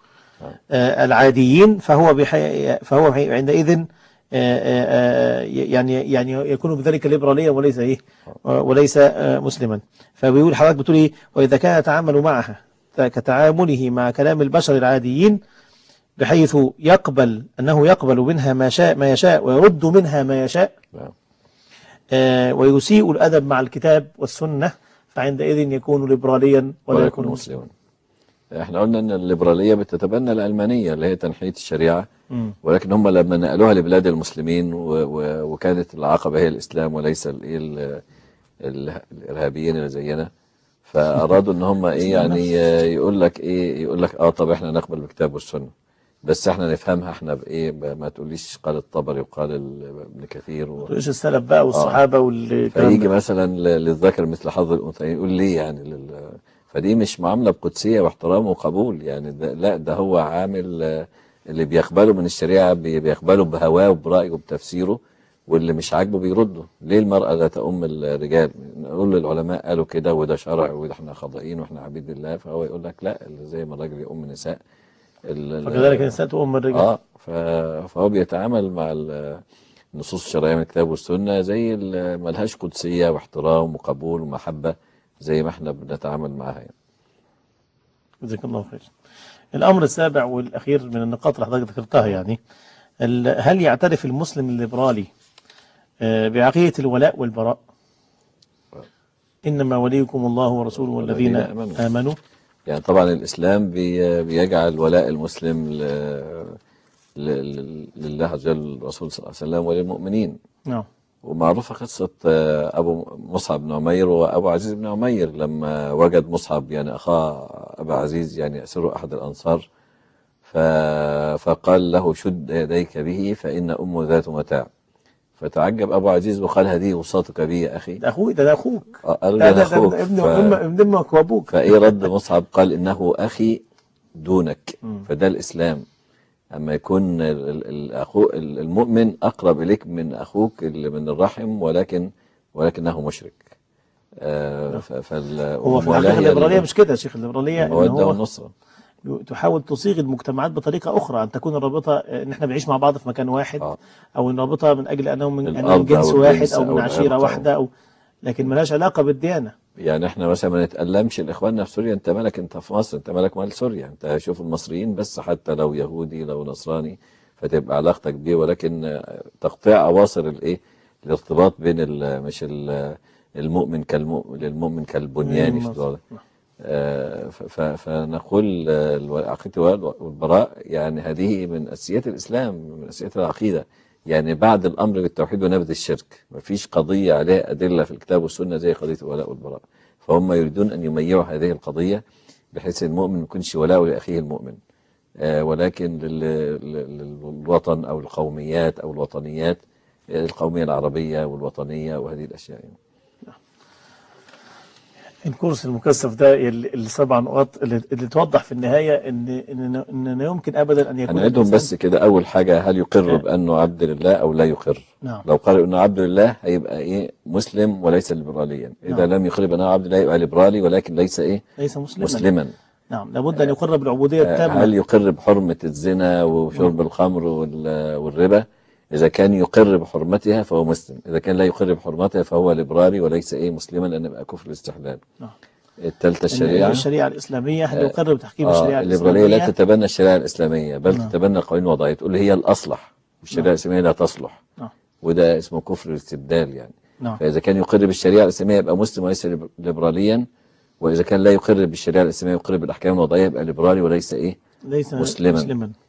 آه العاديين فهو بحي فهو بحي- عندئذ آه، آه، آه، يعني يعني يكون بذلك ليبراليا وليس ايه آه، وليس آه، مسلما فبيقول حضرتك بتقول ايه واذا كان يتعامل معها كتعامله مع كلام البشر العاديين بحيث يقبل انه يقبل منها ما شاء ما يشاء ويرد منها ما يشاء نعم. آه، ويسيء الادب مع الكتاب والسنه فعندئذ يكون ليبراليا ولا يكون مسلما مسلما احنا قلنا ان الليبراليه بتتبنى العلمانيه اللي هي تنحيه الشريعه مم. ولكن هم لما نقلوها لبلاد المسلمين و و وكانت العقبه هي الاسلام وليس ال ال ال الارهابيين اللي زينا فارادوا ان هم ايه يعني آه، يقول لك ايه يقول لك اه طب احنا نقبل بالكتاب والسنه بس احنا نفهمها احنا بايه ب- ما تقوليش قال الطبري وقال ال- ابن كثير و... رئيس السلف بقى والصحابه والكلام فيجي ده. مثلا ل- للذكر مثل حظ الانثيين يقول ليه يعني لل... فدي مش معامله بقدسيه واحترام وقبول يعني ده لا ده هو عامل آه، اللي بيقبله من الشريعه بي- بيقبله بهواه وبرايه وبتفسيره واللي مش عاجبه بيرده ليه المراه لا تؤم الرجال نقول للعلماء قالوا كده وده شرع وده احنا خاضعين واحنا عبيد الله فهو يقول لك لا اللي زي ما الراجل يؤم النساء ال- فكذلك النساء تؤم الرجال اه ف- فهو بيتعامل مع ال- النصوص الشرعيه من الكتاب والسنه زي ال- ملهاش قدسيه واحترام وقبول ومحبه زي ما احنا بنتعامل معاها يعني. جزاك الله خير الأمر السابع والأخير من النقاط اللي حضرتك ذكرتها يعني ال- هل يعترف المسلم الليبرالي آه، بعقيدة الولاء والبراء إنما وليكم الله ورسوله والذين والذين آمنوا. آمنوا يعني طبعا الاسلام بي- بيجعل ولاء المسلم ل... ل... ل- لله عز وجل الرسول صلى الله عليه وسلم وللمؤمنين نعم ومعروفة قصة آه، أبو مصعب بن عمير وأبو عزيز بن عمير لما وجد مصعب يعني أخاه أبا عزيز يعني يأسره أحد الأنصار ف... فقال له شد يديك به فإن أمه ذات متاع فتعجب أبو عزيز وقال هذه وصاتك بي يا أخي ده أخوي ده, ده أخوك آه، قال ده, له ده, ده ده, أخوك ده ابن ف... أم ابن أمك وأبوك فإيه رد مصعب قال إنه أخي دونك مم. فده الإسلام أما يكون ال- ال- الأخو ال- المؤمن أقرب إليك من أخوك اللي من الرحم ولكن ولكنه مشرك آه ف- فال هو في والولاية الحقيقة الليبرالية ال- مش كده يا شيخ الليبرالية إن المودة هو والنصرة تحاول تصيغ المجتمعات بطريقة أخرى أن تكون الرابطة آه، إن إحنا بنعيش مع بعض في مكان واحد آه. أو إن الرابطة من أجل أنهم من, أنهم الأرض جنس أو واحد الجنس أو أو من عشيرة العرق أو- واحدة أو لكن ملهاش علاقة بالديانة يعني احنا مثلا ما نتألمش الإخواننا في سوريا أنت مالك أنت في مصر أنت مالك مال سوريا أنت شوف المصريين بس حتى لو يهودي لو نصراني فتبقى علاقتك بيه ولكن آه، تقطيع أواصر الإيه الارتباط بين ال- مش ال- المؤمن كالمؤمن للمؤمن كالبنيان في الوضع آه، ف- ف- فنقول آه، الو- عقيدة الولاء والبراء يعني هذه من أساسيات الإسلام من أساسيات العقيدة يعني بعد الأمر بالتوحيد ونبذ الشرك مفيش قضية عليها أدلة في الكتاب والسنة زي قضية الولاء والبراء فهم يريدون أن يميعوا هذه القضية بحيث المؤمن ما يكونش ولاء لأخيه المؤمن آه، ولكن لل- لل- للوطن أو القوميات أو الوطنيات آه، القومية العربية والوطنية وهذه الأشياء يعني. الكورس المكثف ده ال- السبع نقاط اللي, اللي توضح في النهاية إن إن إن لا يمكن أبدا أن يكون هنعيدهم الإنسان- بس كده أول حاجة هل يقر بأنه عبد لله أو لا يقر نعم. لو قال أنه عبد لله هيبقى إيه مسلم وليس ليبراليا إذا نعم. لم يقر بأنه عبد لله يبقى ليبرالي ولكن ليس إيه ليس مسلما مسلما نعم لابد أن يقر بالعبودية التامة هل يقر بحرمة الزنا وشرب الخمر وال- والربا إذا كان يقر بحرمتها فهو مسلم إذا كان لا يقر بحرمتها فهو ليبرالي وليس إيه مسلما لأن يبقى كفر الاستحلال نعم. الثالثة إن الشريعة الشريعة الإسلامية هل آه، يقر بتحكيم آه الشريعة الليبرالية لا الإسلامية تتبنى الشريعة الإسلامية بل نعم. تتبنى القوانين الوضعية تقول هي الأصلح والشريعة نعم. الإسلامية لا تصلح نعم. وده اسمه كفر الاستبدال يعني نعم. فإذا كان يقر بالشريعة الإسلامية يبقى مسلم وليس ليب- ليبراليا وإذا كان لا يقر بالشريعة الإسلامية يقر بالأحكام الوضعية يبقى ليبرالي وليس إيه ليس مسلما. مسلما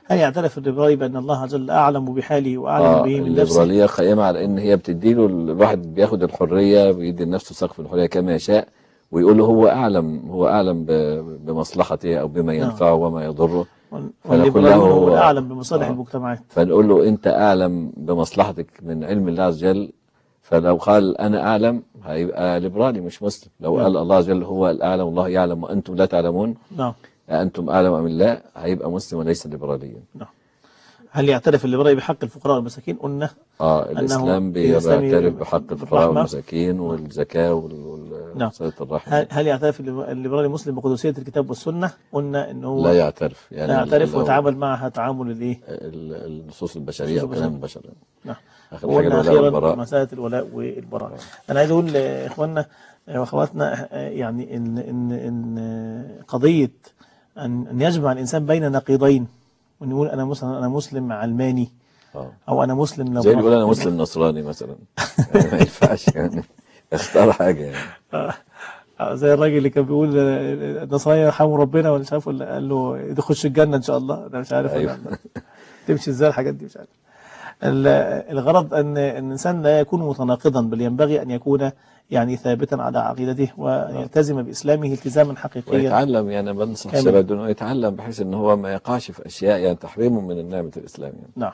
هل يعترف الليبرالي بأن الله عز وجل أعلم بحاله وأعلم اه به من نفسه الليبرالية قائمة على ان هي بتديله الواحد بياخد الحرية بيدي لنفسه سقف الحرية كما يشاء ويقول له هو اعلم هو اعلم ب- بمصلحته او بما ينفعه وما يضره فنقول والليبرالي له هو هو الأعلم بمصالح آه. المجتمعات فنقول له انت اعلم بمصلحتك من علم الله عز وجل فلو قال انا اعلم هيبقى ليبرالي مش مسلم لو نعم. قال الله عز وجل هو الاعلم والله يعلم وانتم لا تعلمون نعم أأنتم أعلم أم الله هيبقى مسلم وليس ليبراليا هل يعترف الليبرالي بحق الفقراء والمساكين قلنا اه أنه الإسلام الإسلام بيعترف بحق الفقراء بالرحمة. والمساكين والزكاة وال- نعم. وصلة الرحم هل, هل يعترف الليبرالي المسلم بقدسية الكتاب والسنة قلنا أنه هو لا يعترف يعني لا يعترف لو- ويتعامل معها تعامل الايه ال- النصوص البشرية أو النصوص كلام البشرية. البشر نعم آخر حاجة وقلنا الولاء أخيرا والبراء مسألة الولاء والبراء أنا عايز أقول لإخواننا وأخواتنا آه، يعني إن إن إن آه، قضية أن أن يجمع الإنسان بين نقيضين وأن يقول أنا مسلم أنا مسلم علماني آه. أو أنا مسلم زي اللي ليبرالي. يقول أنا مسلم نصراني مثلا يعني ما ينفعش يعني اختار حاجة يعني آه، آه، زي الراجل اللي كان بيقول آه، النصارى يرحموا ربنا ولا مش عارف ولا قال له يخش الجنة إن شاء الله أنا مش عارف ولا- أيوه. تمشي ازاي الحاجات دي مش عارف ال- الغرض ان ان الانسان لا يكون متناقضا بل ينبغي ان يكون يعني ثابتا على عقيدته ويلتزم باسلامه التزاما حقيقيا ويتعلم يعني بنصح كامل. الشباب انه يتعلم بحيث ان هو ما يقعش في اشياء يعني تحريمه من النعمة الاسلام يعني نعم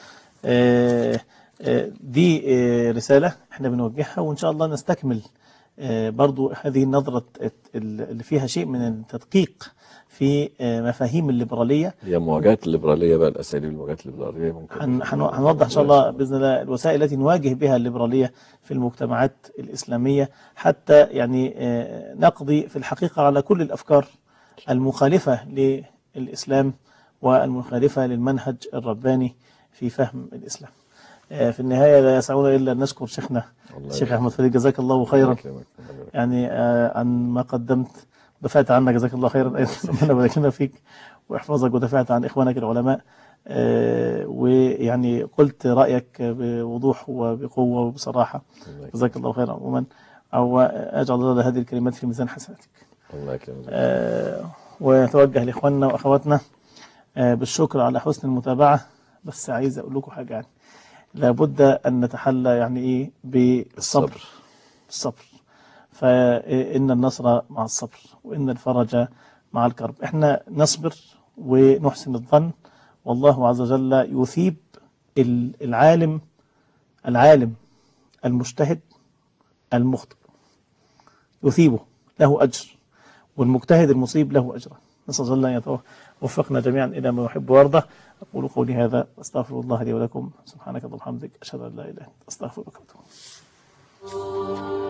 آه، آه، دي آه، رسالة احنا بنوجهها وان شاء الله نستكمل آه، برضو هذه النظرة اللي فيها شيء من التدقيق في آه، مفاهيم الليبرالية هي مواجهة الليبرالية بقى الاساليب المواجهة الليبرالية ممكن هن- هن- هنوضح إن شاء الله بإذن الله الوسائل التي نواجه بها الليبرالية في المجتمعات الإسلامية حتى يعني آه، نقضي في الحقيقة على كل الأفكار المخالفة للإسلام والمخالفة للمنهج الرباني في فهم الإسلام آه، في النهاية لا يسعنا إلا أن نشكر شيخنا الشيخ أحمد فريد جزاك الله خيرا يعني آه، عن ما قدمت دفعت عنك جزاك الله خيرا أيضا ربنا يبارك لنا فيك ويحفظك ودفعت عن إخوانك العلماء آه، ويعني قلت رأيك بوضوح وبقوة وبصراحة جزاك الله خيرا عموما أو أجعل الله هذه الكلمات في ميزان حسناتك الله يكرمك آه، ويتوجه لإخواننا وأخواتنا آه، بالشكر على حسن المتابعة بس عايز أقول لكم حاجة يعني لابد أن نتحلى يعني إيه بالصبر الصبر فإن النصر مع الصبر وإن الفرج مع الكرب إحنا نصبر ونحسن الظن والله عز وجل يثيب ال- العالم العالم المجتهد المخطئ يثيبه له أجر والمجتهد المصيب له أجر نسأل الله أن يوفقنا جميعا إلى ما يحب ويرضى أقول قولي هذا أستغفر الله لي ولكم سبحانك اللهم وبحمدك أشهد أن لا إله إلا أنت أستغفرك وأتوب إليك.